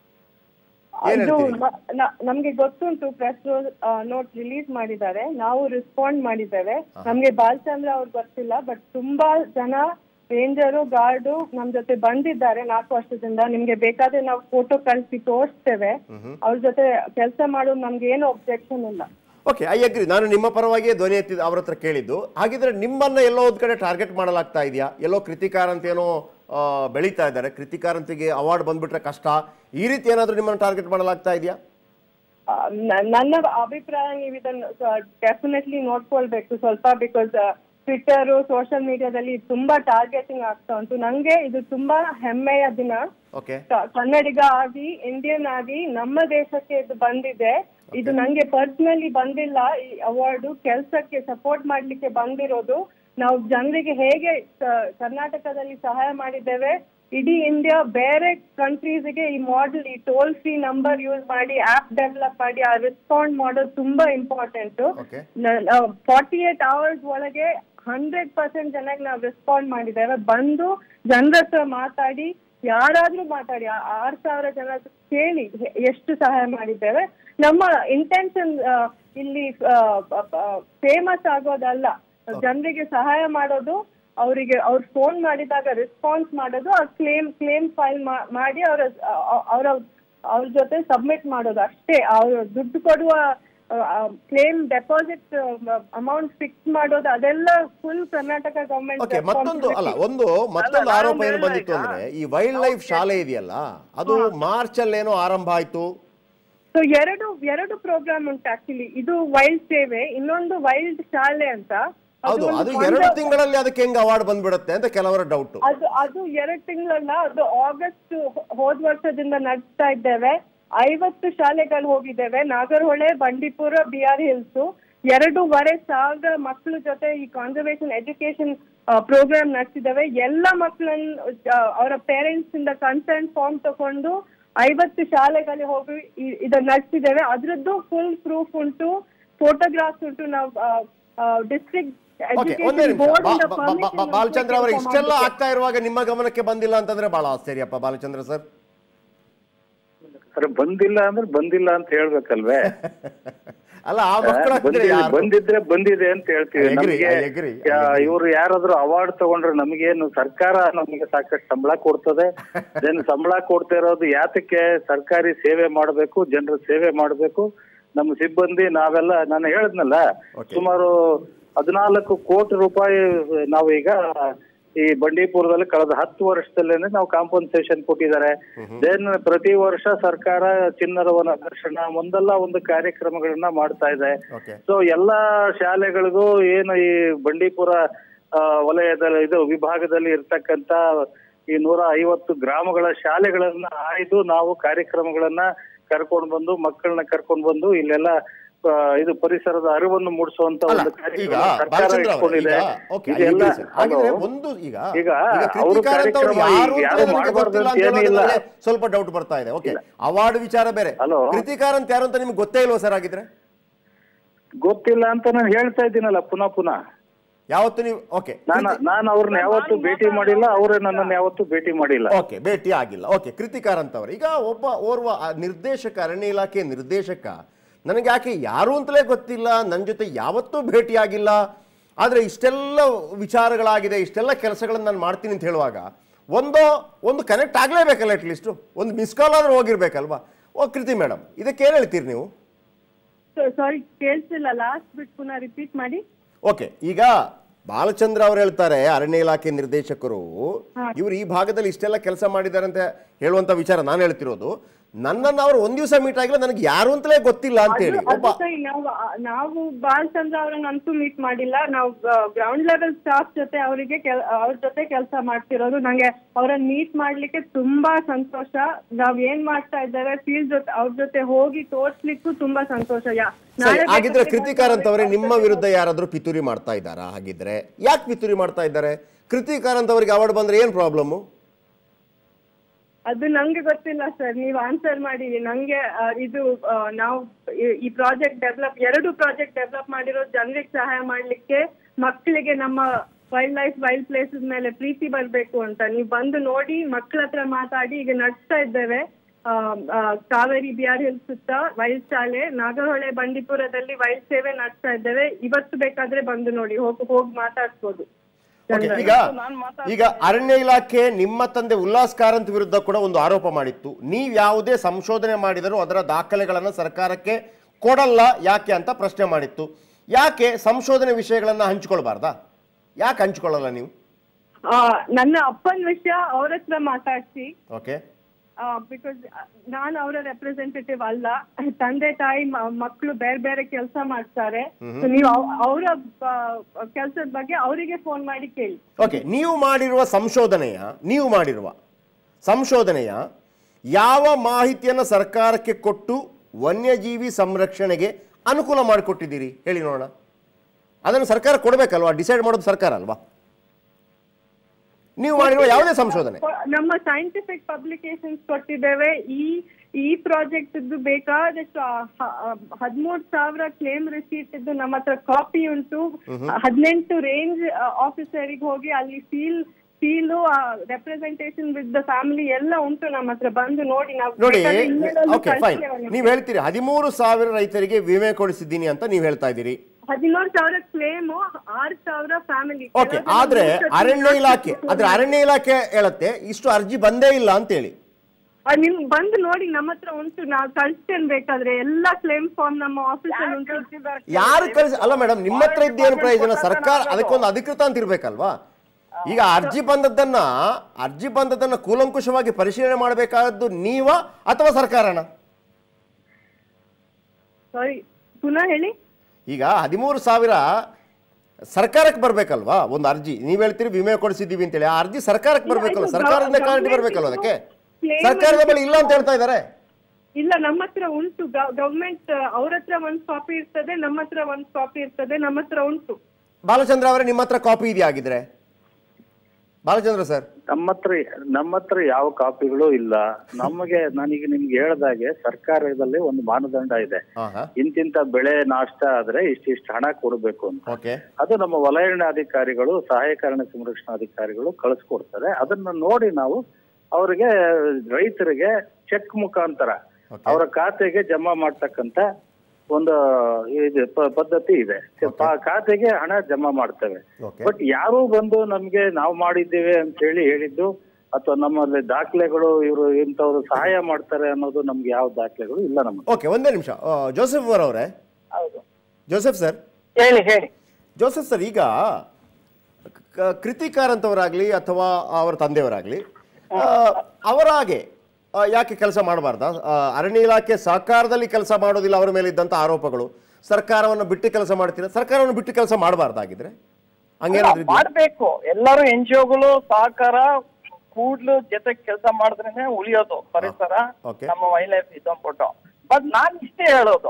A: ಏನ್
C: ಇದು
A: ಹೇಳ್ತೀರಿ?
C: ನ- ನ- ನಮ್ಗೆ ಗೊತ್ತುಂಟು ಪ್ರೆಸ್ ನೋಟ್ ರಿಲೀಸ್ ಮಾಡಿದ್ದಾರೆ ನಾವು ರೆಸ್ಪಾಂಡ್ ಮಾಡಿದ್ದೇವೆ ನಮ್ಗೆ ಬಾಲಚಂದ್ರ ಅವ್ರು ಗೊತ್ತಿಲ್ಲ ಬಟ್ ತುಂಬಾ ಜನ ರೇಂಜರು ಗಾರ್ಡು ನಮ್ ಜೊತೆ ಬಂದಿದ್ದಾರೆ ನಾಲ್ಕು ವರ್ಷದಿಂದ ನಿಮ್ಗೆ ಬೇಕಾದ್ರೆ ನಾವು ಫೋಟೋ ಕಳಿಸಿ ತೋರಿಸ್ತೇವೆ ಅವ್ರ ಜೊತೆ ಕೆಲಸ ಮಾಡೋದು ನಮ್ಗೆ ಏನು ಒಬ್ಜೆಕ್ಷನ್ ಇಲ್ಲ
A: ಓಕೆ ಐ ಅಗ್ರಿ ನಾನು ನಿಮ್ಮ ಪರವಾಗಿಯೇ ಧ್ವನಿ ಎತ್ತಿದ ಅವ್ರ ಹತ್ರ ಕೇಳಿದ್ದು ಹಾಗಿದ್ರೆ ನಿಮ್ಮನ್ನ ಎಲ್ಲೋ ಒಂದು ಕಡೆ ಟಾರ್ಗೆಟ್ ಮಾಡಲಾಗ್ತಾ ಇದೆಯಾ ಎಲ್ಲೋ ಕೃತಿಕಾರ್ ಅಂತ ಏನೋ ಆ, ಬೆಳೀತಾ ಇದ್ದಾರೆ ಕೃತಿಕಾರಂತಿಗೆ ಅವಾರ್ಡ್ ಬಂದ್ಬಿಟ್ರೆ ಕಷ್ಟ ಈ ರೀತಿ ಏನಾದರೂ ನಿಮ್ಮನ್ನು ಟಾರ್ಗೆಟ್ ಮಾಡಲಾಗ್ತಾ ಇದೆಯಾ
C: ಆ, ನ- ನನ್ನ ಅಭಿಪ್ರಾಯ ನೀವು ಇದನ್ನು ಡೆಫಿನೆಟ್ಲಿ ನೋಡ್ಕೊಳ್ಬೇಕು ಸ್ವಲ್ಪ ಬಿಕಾಸ್ ಟ್ವಿಟರ್ ಸೋಷಿಯಲ್ ಮೀಡಿಯಾದಲ್ಲಿ ತುಂಬಾ ಟಾರ್ಗೆಟಿಂಗ್ ಆಗ್ತಾ ಉಂಟು ನಂಗೆ ಇದು ತುಂಬಾ ಹೆಮ್ಮೆಯ ದಿನ
A: ಓಕೆ
C: ಕ- ಕನ್ನಡಿಗ ಆಗಿ ಇಂಡಿಯನ್ ಆಗಿ ನಮ್ಮ ದೇಶಕ್ಕೆ ಇದು ಬಂದಿದೆ ಇದು ನಂಗೆ ಪರ್ಸನಲಿ ಬಂದಿಲ್ಲ ಈ ಅವಾರ್ಡ್ ಕೆಲ್ಸಕ್ಕೆ ಸಪೋರ್ಟ್ ಮಾಡ್ಲಿಕ್ಕೆ ಬಂದಿರೋದು ನಾವು ಜನರಿಗೆ ಹೇಗೆ ಕ- ಕರ್ನಾಟಕದಲ್ಲಿ ಸಹಾಯ ಮಾಡಿದ್ದೇವೆ ಇಡೀ ಇಂಡಿಯಾ ಬೇರೆ ಕಂಟ್ರೀಸ್ಗೆ ಈ ಮಾಡೆಲ್ ಈ ಟೋಲ್ ಫ್ರೀ ನಂಬರ್ ಯೂಸ್ ಮಾಡಿ ಆಪ್ ಡೆವಲಪ್ ಮಾಡಿ ಆ ರೆಸ್ಪಾಂಡ್ ಮಾಡೋದು ತುಂಬಾ important
A: okay
C: forty eight hours ಒಳಗೆ ಹಂಡ್ರೆಡ್ ಪರ್ಸೆಂಟ್ ಜನಕ್ಕೆ ನಾವು ರೆಸ್ಪಾಂಡ್ ಮಾಡಿದ್ದೇವೆ ಬಂದು ಜನರ ಹತ್ರ ಮಾತಾಡಿ ಯಾರಾದ್ರೂ ಮಾತಾಡಿ ಆ- ಆರ್ ಸಾವಿರ ಜನ ಹತ್ರ ಕೇಳಿ ಹೆ- ಎಷ್ಟು ಸಹಾಯ ಮಾಡಿದ್ದೇವೆ ನಮ್ಮ ಇಂಟೆನ್ಷನ್ ಇಲ್ಲಿ ಫೇಮಸ್ ಆಗೋದಲ್ಲ ಜನರಿಗೆ ಸಹಾಯ ಮಾಡೋದು ಅವರಿಗೆ ಅವ್ರು ಫೋನ್ ಮಾಡಿದಾಗ ರೆಸ್ಪಾನ್ಸ್ ಮಾಡೋದು ಆ ಕ್ಲೇಮ್ ಕ್ಲೇಮ್ ಫೈಲ್ ಮಾಡಿ ಅವರ ಅವರ ಅವ್ರ ಜೊತೆ ಸಬ್ಮಿಟ್ ಮಾಡೋದು ಅಷ್ಟೇ ಅವ್ರು ದುಡ್ಡು ಕೊಡುವ ಕ್ಲೇಮ್ ಡೆಪಾಸಿಟ್ ಅಮೌಂಟ್ ಫಿಕ್ಸ್ ಮಾಡೋದು ಅದೆಲ್ಲ ಫುಲ್ ಕರ್ನಾಟಕ ಗವರ್ಮೆಂಟ್
A: ಓಕೆ ಮತ್ತೊಂದು ಅಲ್ಲ ಒಂದು ಮತ್ತೊಂದು ಆರೋಪ ಏನು ಬಂದಿತ್ತು ಅಂದ್ರೆ ಈ ವೈಲ್ಡ್ ಲೈಫ್ ಶಾಲೆ ಇದೆಯಲ್ಲ ಅದು ಮಾರ್ಚ್ ಅಲ್ಲೇನೋ ಆರಂಭ ಆಯ್ತು
C: ಸೊ ಎರಡು ಎರಡು ಪ್ರೋಗ್ರಾಮ್ ಉಂಟು ಆಕ್ಚುಲಿ ಇದು ವೈಲ್ಡ್ ಸೇವೆ ಇನ್ನೊಂದು ವೈಲ್ಡ್ ಶಾಲೆ ಅಂತ
A: ಹೌದು
C: ಒಂದು
A: ಅದು
C: conser-
A: ಎರಡು ತಿಂಗಳಲ್ಲಿ ಅದಕ್ಕೆ ಹೆಂಗ್ ಅವಾರ್ಡ್ ಬಂದ್ಬಿಡುತ್ತೆ ಅಂತ ಕೆಲವರ ಡೌಟ್
C: ಅದು ಅದು ಎರಡು ತಿಂಗಳಲ್ಲ ಅದು ಆಗಸ್ಟ್ ಹೋದ್ ವರ್ಷದಿಂದ ನಡೆಸ್ತಾ ಇದ್ದೇವೆ ಐವತ್ತು ಶಾಲೆಗಳು ಹೋಗಿದ್ದೇವೆ Nagarahole Bandipur B R hills ಎರಡೂವರೆ ಸಾವಿರ ಮಕ್ಕಳ ಜೊತೆ ಈ ಕಾನ್ಸರ್ವೇಷನ್ ಎಜುಕೇಶನ್ ಪ್ರೋಗ್ರಾಮ್ ನಡೆಸಿದ್ದೇವೆ ಎಲ್ಲ ಮಕ್ಕಳನ್ನು ಅವರ ಪೇರೆಂಟ್ಸ್ ಇಂದ ಕನ್ಸರ್ನ್ ಫಾರ್ಮ್ ತಕೊಂಡು ಐವತ್ತು ಶಾಲೆಗಳಿಗೆ ಹೋಗಿ ಇ- ಇದನ್ನ ನಡೆಸಿದ್ದೇವೆ ಅದ್ರದ್ದು ಫುಲ್ ಪ್ರೂಫ್ ಉಂಟು ಫೋಟೋಗ್ರಾಫ್ಸ್ ಉಂಟು ನಾವು ಡಿಸ್ಟ್ರಿಕ್ಟ್
A: ಓಕೆ ಒಂದೇ ನಿಮಿಷ ಬಾ- ಬಾ- ಬಾ- ಬಾ- ಬಾಲಚಂದ್ರ ಅವರ ಇಷ್ಟೆಲ್ಲ ಆಗ್ತಾ ಇರುವಾಗ ನಿಮ್ಮ ಗಮನಕ್ಕೆ ಬಂದಿಲ್ಲ ಅಂತಂದ್ರೆ ಬಹಳ ಆಶ್ಚರ್ಯಪ್ಪ ಬಾಲಚಂದ್ರ ಸರ್
D: ಅರೆ ಬಂದಿಲ್ಲ ಅಂದ್ರೆ ಬಂದಿಲ್ಲ ಅಂತ ಹೇಳ್ಬೇಕಲ್ವೇ
A: ಅಲ್ಲ ಆ ಮಕ್ಕಳು ಅಂದ್ರೆ
D: ಬಂದಿದೆ-
A: ಯಾರು?
D: ಬಂದಿದ್ರೆ ಬಂದಿದೆ ಅಂತ ಹೇಳ್ತೀವಿ
A: I agree,
D: ನಮಗೆ
A: I agree, I agree.
D: ಇವರು ಯಾರಾದ್ರೂ ಅವಾರ್ಡ್ ತಗೊಂಡ್ರೆ ನಮಗೇನು ಸರ್ಕಾರ ನಮಗೆ ಸಾಕಷ್ಟು ಸಂಬಳ ಕೊಡ್ತದೆ ಜನ ಸಂಬಳ ಕೊಡ್ತಾ ಇರೋದು ಯಾತಕ್ಕೆ ಸರ್ಕಾರಿ ಸೇವೆ ಮಾಡಬೇಕು ಜನರ ಸೇವೆ ಮಾಡಬೇಕು ನಮ್ಮ ಸಿಬ್ಬಂದಿ ನಾವೆಲ್ಲ ನಾನು ಹೇಳಿದ್ನಲ್ಲ
A: Okay.
D: ಸುಮಾರು ಹದಿನಾಲ್ಕು ಕೋಟಿ ರೂಪಾಯಿ ನಾವು ಈಗ ಈ ಬಂಡೀಪುರದಲ್ಲಿ ಕಳೆದ ಹತ್ತು ವರ್ಷದಲ್ಲೇನೆ ನಾವು ಕಾಂಪನ್ಸೇಷನ್ ಕೊಟ್ಟಿದ್ದಾರೆ ದೆನ್ ಪ್ರತಿ ವರ್ಷ ಸರ್ಕಾರ ಚಿನ್ನರವನ ದರ್ಶನ ಒಂದಲ್ಲ ಒಂದು ಕಾರ್ಯಕ್ರಮಗಳನ್ನ ಮಾಡ್ತಾ ಇದೆ
A: ಓಕೆ
D: ಸೊ ಎಲ್ಲಾ ಶಾಲೆಗಳಿಗೂ ಏನು ಈ ಬಂಡೀಪುರ ಆ, ವಲಯದಲ್ಲಿ ಇದು ವಿಭಾಗದಲ್ಲಿ ಇರ್ತಕ್ಕಂತ ಈ ನೂರ ಐವತ್ತು ಗ್ರಾಮಗಳ ಶಾಲೆಗಳನ್ನ ಆಯ್ದು ನಾವು ಕಾರ್ಯಕ್ರಮಗಳನ್ನ ಕರ್ಕೊಂಡು ಬಂದು ಮಕ್ಕಳನ್ನ ಕರ್ಕೊಂಡು ಬಂದು ಇಲ್ಲೆಲ್ಲ ಆ, ಇದು ಪರಿಸರದ ಅರಿವನ್ನು ಮೂಡಿಸುವಂತ
A: ಅಲ್ಲ
D: ಒಂದು
A: ಈಗ
D: ಕಾರ್ಯಕ್ರಮ ಸರ್ಕಾರ
A: ಬಾಲಚಂದ್ರ ಅವರೇ,
D: ಇಟ್ಕೊಂಡಿದೆ
A: ಈಗ ಓಕೆ
D: ಇದೆಲ್ಲ
A: ಹಾಗಿದ್ರೆ
D: ಅದು-
A: ಒಂದು ಈಗ
D: ಈಗ
A: ಈಗ
D: ಅವ್ರ
A: ಕೃತಿಕಾರ ಅಂತ ಅವ್ರು
D: ಕಾರ್ಯಕ್ರಮ
A: ಯಾರು
D: ಈಗ
A: ಅಂತ
D: ಯಾರು
A: ನನಗೆ
D: ಮಾಡಬಾರ್ದು
A: ಗೊತ್ತಿಲ್ಲ
D: ಅಂತ
A: ಅಂತ
D: ಏನಿಲ್ಲ
A: ಹೇಳೋದ್ರಲ್ಲಿ ಸ್ವಲ್ಪ ಡೌಟ್ ಬರ್ತಾ ಇದೆ ಓಕೆ ಅವಾರ್ಡ್ ವಿಚಾರ ಬೇರೆ
D: ಹಲೋ?
A: ಕೃತಿಕಾರ ಅಂತ ಯಾರು ಅಂತ ನಿಮ್ಗೆ ಗೊತ್ತೇ ಇಲ್ವಾ ಸರ್ ಆಗಿದ್ರೆ
D: ಗೊತ್ತಿಲ್ಲ ಅಂತ ನಾನು ಹೇಳ್ತಾ ಇದ್ದೀನಲ್ಲ ಪುನಃ ಪುನಃ
A: ಯಾವತ್ತು ನೀವು ಓಕೆ
D: ನಾನು ನಾನು ಅವ್ರನ್ನ ಯಾವತ್ತೂ ಭೇಟಿ ಮಾಡಿಲ್ಲ ಅವರೇ ನನ್ನನ್ನು ಯಾವತ್ತೂ ಭೇಟಿ ಮಾಡಿಲ್ಲ
A: ಓಕೆ ಭೇಟಿ ಆಗಿಲ್ಲ ಓಕೆ ಕೃತಿಕಾರ ಅಂತವ್ರು ಈಗ ಒಬ್ಬ ಓರ್ವ ಆ ನಿರ್ದೇಶಕ ಅರಣ್ಯ ಇಲಾಖೆ ನಿರ್ದೇಶಕ ನನಗೆ ಯಾಕೆ ಯಾರು ಅಂತಲೇ ಗೊತ್ತಿಲ್ಲ ನನ್ನ ಜೊತೆ ಯಾವತ್ತೂ ಭೇಟಿ ಆಗಿಲ್ಲ ಆದರೆ ಇಷ್ಟೆಲ್ಲ ವಿಚಾರಗಳಾಗಿದೆ ಇಷ್ಟೆಲ್ಲ ಕೆಲಸಗಳನ್ನು ನಾನು ಮಾಡ್ತೀನಿ ಅಂತ ಹೇಳುವಾಗ ಒಂದೋ ಒಂದು ಕನೆಕ್ಟ್ ಆಗಲೇಬೇಕಲ್ಲ ಅಟ್ಲೀಸ್ಟು ಒಂದು ಮಿಸ್ ಕಾಲ್ ಆದರೂ ಹೋಗಿರ್ಬೇಕಲ್ವಾ ಓ ಕೃತಿ ಮೇಡಮ್ ಇದಕ್ಕೆ ಏನು ಹೇಳ್ತೀರಿ ನೀವು
C: ಸಾರಿ ಕೇಳಿಸಿಲ್ಲ ಲಾಸ್ಟ್ ಬಿಟ್ ಪುನಃ ರಿಪೀಟ್ ಮಾಡಿ
A: ಓಕೆ ಈಗ ಬಾಲಚಂದ್ರ ಅವ್ರು ಹೇಳ್ತಾರೆ ಅರಣ್ಯ ಇಲಾಖೆ ನಿರ್ದೇಶಕರು ಇವರು ಈ ಭಾಗದಲ್ಲಿ ಇಷ್ಟೆಲ್ಲ ಕೆಲಸ ಮಾಡಿದ್ದಾರೆ ಅಂತ ಹೇಳುವಂತ ವಿಚಾರ ನಾನು ಹೇಳ್ತಿರೋದು ನನ್ನನ್ನು ಅವ್ರು ಒಂದ್ ದಿವಸ ಮೀಟ್ ಆಗಿಲ್ಲ ನನಗೆ ಯಾರು ಅಂತಲೇ ಗೊತ್ತಿಲ್ಲ ಅಂತ ಹೇಳಿ
C: ಅದು-
A: ಒಬ್ಬ
C: ಅದು ಸರಿ ನಾವು ನಾವು ಬಾಲಚಂದ್ರ ಅವ್ರನ್ನ ಅಂತೂ ಮೀಟ್ ಮಾಡಿಲ್ಲ ನಾವು ಗ್ರೌಂಡ್ ಲೆವೆಲ್ ಸ್ಟಾಫ್ ಜೊತೆ ಅವರಿಗೆ ಅವ್ರ ಜೊತೆ ಕೆಲಸ ಮಾಡ್ತಿರೋದು ನಂಗೆ ಅವ್ರನ್ನ ಮೀಟ್ ಮಾಡ್ಲಿಕ್ಕೆ ತುಂಬಾ ಸಂತೋಷ ನಾವ್ ಏನ್ ಮಾಡ್ತಾ ಇದ್ದೇವೆ ಫೀಲ್ಡ್ ಜೊತೆ ಅವ್ರ ಜೊತೆ ಹೋಗಿ ತೋರ್ಸ್ಲಿಕ್ಕೂ ತುಂಬಾ ಸಂತೋಷ ಯಾ-
A: ಸರಿ
C: ನಾಳೆ
A: ಹಾಗಿದ್ರೆ
C: ಬೇಕಾದ್ರೆ
A: ಕೃತಿಕಾರ್ ಅಂತವರೇ
C: ಬಂದು
A: ನಿಮ್ಮ ವಿರುದ್ಧ ಯಾರಾದ್ರೂ ಪಿತೂರಿ ಮಾಡ್ತಾ ಇದ್ದಾರಾ ಹಾಗಿದ್ರೆ ಯಾಕೆ ಪಿತೂರಿ ಮಾಡ್ತಾ ಇದ್ದಾರೆ ಕೃತಿಕಾರ್ ಅಂತವರಿಗೆ ಅವಾರ್ಡ್ ಬಂದ್ರೆ ಏನ್ ಪ್ರಾಬ್ಲಮ್
C: ಅದು ನಂಗೆ ಗೊತ್ತಿಲ್ಲ ಸರ್ ನೀವು ಆನ್ಸರ್ ಮಾಡಿ ನಂಗೆ ಆ, ಇದು ಆ, ನಾವು ಈ- ಈ ಪ್ರಾಜೆಕ್ಟ್ ಡೆವಲಪ್ ಎರಡು ಪ್ರಾಜೆಕ್ಟ್ ಡೆವಲಪ್ ಮಾಡಿರೋ ಜನರಿಗೆ ಸಹಾಯ ಮಾಡ್ಲಿಕ್ಕೆ ಮಕ್ಕಳಿಗೆ ನಮ್ಮ ವೈಲ್ಡ್ ಲೈಫ್ ವೈಲ್ಡ್ ಪ್ಲೇಸಸ್ ಮೇಲೆ ಪ್ರೀತಿ ಬರಬೇಕು ಅಂತ ನೀವು ಬಂದು ನೋಡಿ ಮಕ್ಕಳ ಹತ್ರ ಮಾತಾಡಿ ಈಗ ನಡೆಸ್ತಾ ಇದ್ದೇವೆ ಆ, ಆ, ಕಾವೇರಿ ಬಿ ಆರ್ ಹಿಲ್ಸ್ ಸುತ್ತ ವೈಲ್ಡ್ ಶಾಲೆ ನಾಗರಹೊಳೆ ಬಂಡೀಪುರದಲ್ಲಿ ವೈಲ್ಡ್ ಸೇವೆ ನಡೆಸ್ತಾ ಇದ್ದೇವೆ ಇವತ್ತು ಬೇಕಾದ್ರೆ ಬಂದು ನೋಡಿ ಹೋಗಿ ಹೋಗಿ ಮಾತಾಡ್ಬೋದು
A: ಓಕೆ ಈಗ ಈಗ ಅರಣ್ಯ ಇಲಾಖೆ ನಿಮ್ಮ ತಂದೆ ಉಲ್ಲಾಸ್ ಕಾರಂತ್ ವಿರುದ್ಧ ಕೂಡ ಒಂದು ಆರೋಪ ಮಾಡಿತ್ತು ನೀವು ಯಾವುದೇ ಸಂಶೋಧನೆ ಮಾಡಿದರೂ ಅದರ ದಾಖಲೆಗಳನ್ನು ಸರ್ಕಾರಕ್ಕೆ ಕೊಡಲ್ಲ ಯಾಕೆ ಅಂತ ಪ್ರಶ್ನೆ ಮಾಡಿತ್ತು ಯಾಕೆ ಸಂಶೋಧನೆ ವಿಷಯಗಳನ್ನು ಹಂಚ್ಕೊಳ್ಬಾರ್ದಾ ಯಾಕೆ ಹಂಚ್ಕೊಳ್ಳಲ್ಲ ನೀವು
C: ಆ, ನನ್ನ ಅಪ್ಪನ ವಿಷಯ ಅವ್ರ ಹತ್ರ ಮಾತಾಡ್ಸಿ
A: ಓಕೆ
C: ಬಿಕಾಸ್ ನಾನು ಅವರ ರೆಪ್ರೆಸೆಂಟೇಟಿವ್ ಅಲ್ಲ ತಂದೆ ತಾಯಿ ಮಕ್ಕಳು ಬೇರೆ ಬೇರೆ ಕೆಲಸ ಮಾಡ್ತಾರೆ So ನೀವು ಅವರ ಕೆಲಸದ ಬಗ್ಗೆ ಅವರಿಗೆ ಫೋನ್ ಮಾಡಿ ಕೇಳಿ
A: ಓಕೆ ನೀವು ಮಾಡಿರುವ ಸಂಶೋಧನೆಯ ನೀವು ಮಾಡಿರುವ ಸಂಶೋಧನೆಯ ಯಾವ ಮಾಹಿತಿಯನ್ನು ಸರ್ಕಾರಕ್ಕೆ ಕೊಟ್ಟು ವನ್ಯಜೀವಿ ಸಂರಕ್ಷಣೆಗೆ ಅನುಕೂಲ ಮಾಡಿಕೊಟ್ಟಿದ್ದೀರಿ ಹೇಳಿ ನೋಡೋಣ ಅದನ್ನು ಸರ್ಕಾರ ಕೊಡಬೇಕಲ್ವಾ ಡಿಸೈಡ್ ಮಾಡೋದು ಸರ್ಕಾರ ಅಲ್ವಾ ನೀವು ಮಾಡಿರುವ ಯಾವುದೇ ಸಂಶೋಧನೆ
C: ನಮ್ಮ ಸೈಂಟಿಫಿಕ್ ಪಬ್ಲಿಕೇಶನ್ಸ್ ಕೊಟ್ಟಿದ್ದೇವೆ ಈ ಈ ಪ್ರಾಜೆಕ್ಟ್ ಬೇಕಾದಷ್ಟು ಹದಿಮೂರು ಸಾವಿರ ಕ್ಲೇಮ್ ರಿಸೀಟ್ ಇದ್ದು ನಮ್ಮ ಹತ್ರ ಕಾಪಿ ಉಂಟು ಹದಿನೆಂಟು ರೇಂಜ್ ಆಫೀಸರಿಗೆ ಹೋಗಿ ಅಲ್ಲಿ seal seal representation with the family ಎಲ್ಲ ಉಂಟು ನಮ್ಮ ಹತ್ರ ಬಂದು ನೋಡಿ ನಾವು
A: ನೋಡಿ
C: ಬೇಕಾದ್ರೆ email
A: ಓಕೆ ಫೈನ್
C: ಕಳ್ಸ್ತೇವೆ ನಿಮ್ಗೆ.
A: ನೀವು ಹೇಳ್ತೀರಿ ಹದಿಮೂರು ಸಾವಿರ ರೈತರಿಗೆ ವಿಮೆ ಕೊಡಿಸಿದ್ದೀನಿ ಅಂತ ನೀವು ಹೇಳ್ತಾ ಇದ್ದೀರಿ
C: ಹದಿನೇಳು ಸಾವಿರ ಕ್ಲೇಮ್ ಆರು ಸಾವಿರ ಫ್ಯಾಮಿಲಿ
A: ಓಕೆ ಆದ್ರೆ ಅರಣ್ಯ ಇಲಾಖೆ ಆದ್ರೆ ಅರಣ್ಯ ಇಲಾಖೆ ಹೇಳತ್ತೆ ಇಷ್ಟು ಅರ್ಜಿ ಬಂದೇ ಇಲ್ಲ ಅಂತೇಳಿ
C: ನಿಮ್ ಬಂದು ನೋಡಿ ನಮ್ಮ ಹತ್ರ ಉಂಟು ನಾವು ಕಳಿಸ್ತೇನೆ ಬೇಕಾದ್ರೆ ಎಲ್ಲ ಕ್ಲೇಮ್ ಫಾರ್ಮ್ ನಮ್ಮ ಆಫೀಸಲ್ಲಿ ಉಂಟು
A: ಯಾರು ಕಳಿಸಿ ಅಲ್ಲ ಮೇಡಮ್ ನಿಮ್ಮ ಹತ್ರ ಇದ್ದೇನು ಪ್ರಯೋಜನ ಸರ್ಕಾರ ಅದಕ್ಕೊಂದು ಅಧಿಕೃತ ಅಂತ ಇರ್ಬೇಕಲ್ವಾ ಈಗ ಅರ್ಜಿ ಬಂದದ್ದನ್ನ ಅರ್ಜಿ ಬಂದದ್ದನ್ನ ಕೂಲಂಕುಷವಾಗಿ ಪರಿಶೀಲನೆ ಮಾಡಬೇಕಾದದ್ದು ನೀವ ಅಥವಾ ಸರ್ಕಾರನ
C: ಸಾರಿ ಪುನಃ ಹೇಳಿ
A: ಈಗ ಹದಿಮೂರು ಸಾವಿರ ಸರ್ಕಾರಕ್ಕೆ ಬರ್ಬೇಕಲ್ವಾ ಒಂದು ಅರ್ಜಿ ನೀವ್ ಹೇಳ್ತೀರಿ ವಿಮೆ ಕೊಡಿಸಿದ್ದೀವಿ ಅಂತೇಳಿ ಆ ಅರ್ಜಿ ಸರ್ಕಾರಕ್ಕೆ ಬರ್ಬೇಕಲ್ವ
C: ಆಯ್ತು,
A: ಸರ್ಕಾರದಿಂದ
C: ಗೌ-
A: ಕಾರ್ಡ್ ಬರ್ಬೇಕಲ್ವ ಅದಕ್ಕೆ
C: claim
A: ಸರ್ಕಾರದ ಬಳಿ ಇಲ್ಲ ಅಂತ ಹೇಳ್ತಾ ಇದ್ದಾರೆ
C: ಇಲ್ಲ ನಮ್ಮ ಹತ್ರ ಉಂಟು ಗವರ್ಮೆಂಟ್ ಅವ್ರ ಹತ್ರ ಒಂದ್ ಕಾಪಿ ಇರ್ತದೆ ನಮ್ಮ ಹತ್ರ ಒಂದ್ ಕಾಪಿ ಇರ್ತದೆ ನಮ್ಮ ಹತ್ರ ಉಂಟು
A: ಬಾಲಚಂದ್ರ ಅವರೇ ನಿಮ್ಮ ಹತ್ರ ಕಾಪಿ ಇದೆಯಾ ಆಗಿದ್ರೆ ಬಾಲಚಂದ್ರ ಸರ್
D: ನಮ್ಮ ಹತ್ರ ನಮ್ಮ ಹತ್ರ ಯಾವ ಕಾಪಿಗಳು ಇಲ್ಲ ನಮಗೆ ನಾನೀಗ ನಿಮ್ಗೆ ಹೇಳ್ದಾಗೆ ಸರ್ಕಾರದಲ್ಲಿ ಒಂದು ಮಾನದಂಡ ಇದೆ
A: ಹಾ ಹಾ
D: ಇಂತಿಂತ ಬೆಳೆ ನಾಷ್ಟ ಆದ್ರೆ ಇಷ್ಟಿಷ್ಟು ಹಣ ಕೊಡಬೇಕು ಅಂತ
A: ಓಕೆ
D: ಅದು ನಮ್ಮ ವಲಯಾರಣ್ಯಾಧಿಕಾರಿಗಳು ಸಹಾಯಕ ಅರಣ್ಯ ಸಂರಕ್ಷಣಾಧಿಕಾರಿಗಳು ಕಳಿಸ್ಕೊಡ್ತಾರೆ ಅದನ್ನ ನೋಡಿ ನಾವು ಅವರಿಗೆ ರೈತರಿಗೆ ಚೆಕ್ ಮುಖಾಂತರ
A: Okay.
D: ಅವರ ಖಾತೆಗೆ ಜಮಾ ಮಾಡ್ತಕ್ಕಂತ ಒಂದು ಇದು ಪ- ಪದ್ಧತಿ ಇದೆ ಪ- ಖಾತೆಗೆ ಹಣ ಜಮಾ ಮಾಡ್ತೇವೆ
A: ಓಕೆ
D: ಬಟ್ ಯಾರು ಬಂದು ನಮ್ಗೆ ನಾವು ಮಾಡಿದ್ದೇವೆ ಅಂತ ಹೇಳಿ ಹೇಳಿದ್ದು ಅಥವಾ ನಮ್ಮಲ್ಲಿ ದಾಖಲೆಗಳು ಇವರು ಇಂಥವ್ರು ಸಹಾಯ ಮಾಡ್ತಾರೆ ಅನ್ನೋದು ನಮ್ಗೆ ಯಾವ ದಾಖಲೆಗಳು ಇಲ್ಲ ನಮ್ಮ
A: ಓಕೆ ಒಂದೇ ನಿಮಿಷ ಆ, ಜೋಸೆಫ್ ಅವರ್ ಅವರೇ
B: ಹೌದು
A: ಜೋಸೆಫ್ ಸರ್
B: ಹೇಳಿ ಹೇಳಿ
A: ಜೋಸೆಫ್ ಸರ್ ಈಗ ಕ- ಕೃತಿಕಾರ್ ಅಂತವರಾಗ್ಲಿ ಅಥವಾ ಅವರ ತಂದೆಯವರಾಗ್ಲಿ ಆ, ಅವರ ಹಾಗೆ ಆ, ಯಾಕೆ ಕೆಲಸ ಮಾಡಬಾರ್ದಾ ಆ, ಅರಣ್ಯ ಇಲಾಖೆ ಸಹಕಾರದಲ್ಲಿ ಕೆಲಸ ಮಾಡೋದಿಲ್ಲ ಅವರ ಮೇಲೆ ಇದ್ದಂಥ ಆರೋಪಗಳು ಸರ್ಕಾರವನ್ನು ಬಿಟ್ಟು ಕೆಲಸ ಮಾಡ್ತೀರಾ ಸರ್ಕಾರವನ್ನು ಬಿಟ್ಟು ಕೆಲಸ ಮಾಡಬಾರ್ದಾಗಿದ್ರೆ ಹಂಗೇನಾದ್ರೂ ಇದೆಯಾ?
B: ಮಾಡ್ಬೇಕು ಎಲ್ಲರೂ ಎನ್ ಜಿ ಒಗಳು ಸಹಕಾರ ಕೂಡ್ಲು ಜೊತೆ ಕೆಲಸ ಮಾಡಿದ್ರೇನೆ ಉಳಿಯೋದು ಪರಿಸರ
A: Okay.
B: ನಮ್ಮ ವೈಲ್ಡ್ ಲೈಫ್ ಇದಂದ್ಬಿಟ್ಟು ಬಟ್ ನಾನ್ ಇಷ್ಟೇ ಹೇಳೋದು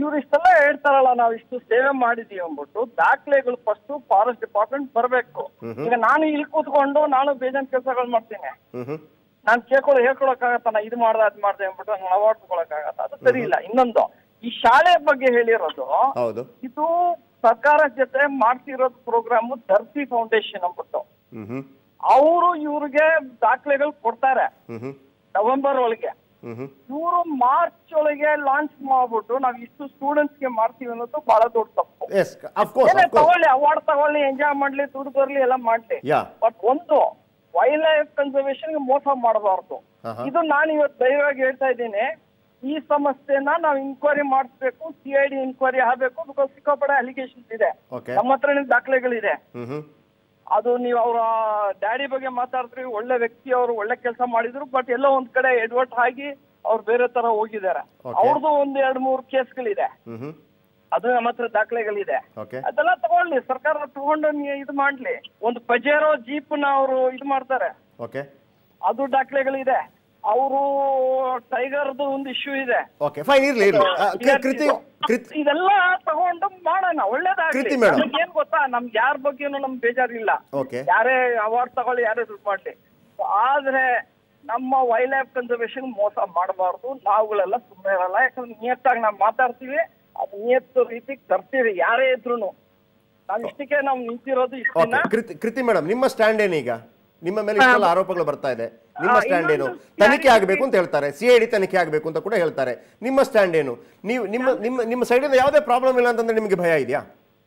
B: ಇವ್ರು ಇಷ್ಟೆಲ್ಲ ಹೇಳ್ತಾರಲ್ಲ ನಾವು ಇಷ್ಟು ಸೇವೆ ಮಾಡಿದೀವಿ ಅಂದ್ಬಿಟ್ಟು ದಾಖಲೆಗಳು ಫಸ್ಟ್ ಫಾರೆಸ್ಟ್ ಡಿಪಾರ್ಟ್ಮೆಂಟ್ ಬರಬೇಕು ಈಗ ನಾನು ಇಲ್ಲಿ ಕೂತ್ಕೊಂಡು ನಾನು ಬೇಜಾನ್ ಕೆಲಸಗಳು ಮಾಡ್ತೀನಿ
A: ಹ್ಮ್ ಹ್ಮ್
B: ನಾನ್ ಕೇಳ್ಕೊಳ್ಳೋ ಹೇಳ್ಕೊಳಕ್ಕಾಗತ್ತ ನಾ ಇದು ಮಾಡ್ದೆ ಅದ್ ಮಾಡ್ದೆ ಅಂದ್ಬಿಟ್ಟು ಹಂಗ ಅವಾರ್ಡ್ ತಗೊಳಕ್ಕಾಗತ್ತ ಅದು ಸರಿ ಇಲ್ಲ ಇನ್ನೊಂದು ಈ ಶಾಲೆ ಬಗ್ಗೆ ಹೇಳಿರೋದು
A: ಹೌದು
B: ಇದು ಸರ್ಕಾರ ಜೊತೆ ಮಾಡ್ತಿರೋದು ಪ್ರೋಗ್ರಾಮ್ ಧರ್ತಿ ಫೌಂಡೇಶನ್ ಅಂದ್ಬಿಟ್ಟು
A: ಹ್ಮ್ ಹ್ಮ್
B: ಅವರು ಇವ್ರಿಗೆ ದಾಖಲೆಗಳು ಕೊಡ್ತಾರೆ
A: ಹ್ಮ್ ಹ್ಮ್
B: ನವೆಂಬರ್ ಒಳಗೆ
A: ಹ್ಮ್ ಹ್ಮ್
B: ಇವರು ಮಾರ್ಚ್ ಒಳಗೆ ಲಾಂಚ್ ಮಾಡ್ಬಿಟ್ಟು ನಾವ್ ಇಷ್ಟು ಸ್ಟೂಡೆಂಟ್ಸ್ ಗೆ ಮಾಡ್ತೀವಿ ಅನ್ನೋದು ಬಹಳ ದೊಡ್ಡ ತಪ್ಪು
A: ಎಸ್ ಅಫ್ಕೋರ್ಸ್
B: ಏನೇ
A: ಅಫ್ಕೋರ್ಸ್
B: ತಗೊಳ್ಳಿ ಅವಾರ್ಡ್ ತಗೊಳ್ಳಿ ಎಂಜಾಯ್ ಮಾಡ್ಲಿ ದುಡ್ಡು ಬರ್ಲಿ ಎಲ್ಲ ಮಾಡ್ಲಿ
A: ಯಾ
B: ಬಟ್ ಒಂದು ವೈಲ್ಡ್ ಲೈಫ್ ಕನ್ಸರ್ವೇಶನ್ ಮೋಸ ಮಾಡಬಾರ್ದು
A: ಹಾ, ಹಾ.
B: ಇದು ನಾನು ಇವತ್ತು ಧೈರ್ಯವಾಗಿ ಹೇಳ್ತಾ ಇದ್ದೀನಿ ಈ ಸಮಸ್ಯೆನ ನಾವು ಇನ್ಕ್ವೈರಿ ಮಾಡಿಸ್ಬೇಕು ಸಿ ಐ ಡಿ ಇನ್ಕ್ವೈರಿ ಆಗಬೇಕು ಬಿಕಾಸ್ ಸಿಕ್ಕಾಪಡೆ ಅಲಿಗೇಷನ್ಸ್ ಇದೆ
A: Okay.
B: ನಮ್ಮ ಹತ್ರನೇ ದಾಖಲೆಗಳಿದೆ
A: ಹ್ಮ್ ಹ್ಮ್
B: ಅದು ನೀವು ಅವರ ಡ್ಯಾಡಿ ಬಗ್ಗೆ ಮಾತಾಡಿದ್ರಿ ಒಳ್ಳೆ ವ್ಯಕ್ತಿ ಅವರು ಒಳ್ಳೆ ಕೆಲಸ ಮಾಡಿದ್ರು ಬಟ್ ಎಲ್ಲೋ ಒಂದ್ ಕಡೆ ಎಡ್ವರ್ಟ್ ಆಗಿ ಅವ್ರು ಬೇರೆ ತರ ಹೋಗಿದ್ದಾರೆ
A: Okay.
B: ಅವ್ರದ್ದು ಒಂದ್ ಎರಡ್ ಮೂರು ಕೇಸ್ಗಳಿದೆ
A: ಹ್ಮ್ ಹ್ಮ್
B: ಅದು ನಮ್ಮ ಹತ್ರ ದಾಖಲೆಗಳಿದೆ
A: ಓಕೆ
B: ಅದೆಲ್ಲ ತಗೊಳ್ಳಿ ಸರ್ಕಾರ ತಗೊಂಡು ನೀ- ಇದು ಮಾಡ್ಲಿ ಒಂದು ಪಜೇರೋ ಜೀಪ್ ನ ಅವರು ಇದು ಮಾಡ್ತಾರೆ
A: ಓಕೆ
B: ಅದು ದಾಖಲೆಗಳಿದೆ ಅವರು ಟೈಗರ್ದು ಒಂದು ಇಶ್ಯೂ ಇದೆ
A: ಓಕೆ ಫೈನ್ ಇರ್ಲಿ ಇರ್ಲಿ ಆ, ಕೃ- ಕೃತಿ ಕೃತಿ
B: ಇದೆಲ್ಲ ತಗೊಂಡು ಮಾಡೋಣ ಒಳ್ಳೇದಾಗ್ಲಿ
A: ಕೃತಿ madam.
B: ನಮ್ಗ್ ಏನ್ ಗೊತ್ತಾ ನಮ್ಗೆ ಯಾರ ಬಗ್ಗೆನೂ ನಮ್ಗೆ ಬೇಜಾರಿಲ್ಲ
A: ಓಕೆ
B: ಯಾರೇ ಅವಾರ್ಡ್ ತಗೊಳ್ಳಿ ಯಾರೇ ದುಡ್ಡು ಮಾಡ್ಲಿ ಆದ್ರೆ ನಮ್ಮ ವೈಲ್ಡ್ ಲೈಫ್ ಕನ್ಸರ್ವೇಶನ್ ಮೋಸ ಮಾಡಬಾರ್ದು ನಾವುಗಳೆಲ್ಲ ಸುಮ್ಮನೆ ಇರಲ್ಲ ಯಾಕಂದ್ರೆ ನಿಯತ್ತಾಗಿ ನಾವು ಮಾತಾಡ್ತೀವಿ ಅದು ನಿಯತ್ತು ರೀತಿಗೆ ತರ್ತೀವಿ ಯಾರೇ ಇದ್ರು ನಾವ್ ಇಷ್ಟಕ್ಕೆ ನಾವು ನಿಂತಿರೋದು ಇಷ್ಟ
A: ಓಕೆ ಕೃತಿ ಕೃತಿ ಮೇಡಮ್ ನಿಮ್ಮ ಸ್ಟ್ಯಾಂಡ್ ಏನೀಗ ನಿಮ್ಮ ಮೇಲೆ ಇಷ್ಟೆಲ್ಲ ಆರೋಪಗಳು ಬರ್ತಾ ಇದೆ ನಿಮ್ಮ
C: ಆ,
A: ಸ್ಟ್ಯಾಂಡ್ ಏನು
C: ಇನ್ನೊಂದು
A: ತನಿಖೆ ಆಗಬೇಕು ಅಂತ ಹೇಳ್ತಾರೆ ಸಿ ಐ ಡಿ ತನಿಖೆ ಆಗಬೇಕು ಅಂತ ಕೂಡ ಹೇಳ್ತಾರೆ ನಿಮ್ಮ ಸ್ಟ್ಯಾಂಡ್ ಏನು ನೀವು ನಿಮ್ಮ ನಿಮ್ಮ ನಿಮ್ಮ ಸೈಡಿಂದ ಯಾವುದೇ ಪ್ರಾಬ್ಲಮ್ ಇಲ್ಲ ಅಂತಂದ್ರೆ ನಿಮಗೆ ಭಯ ಇದೆಯಾ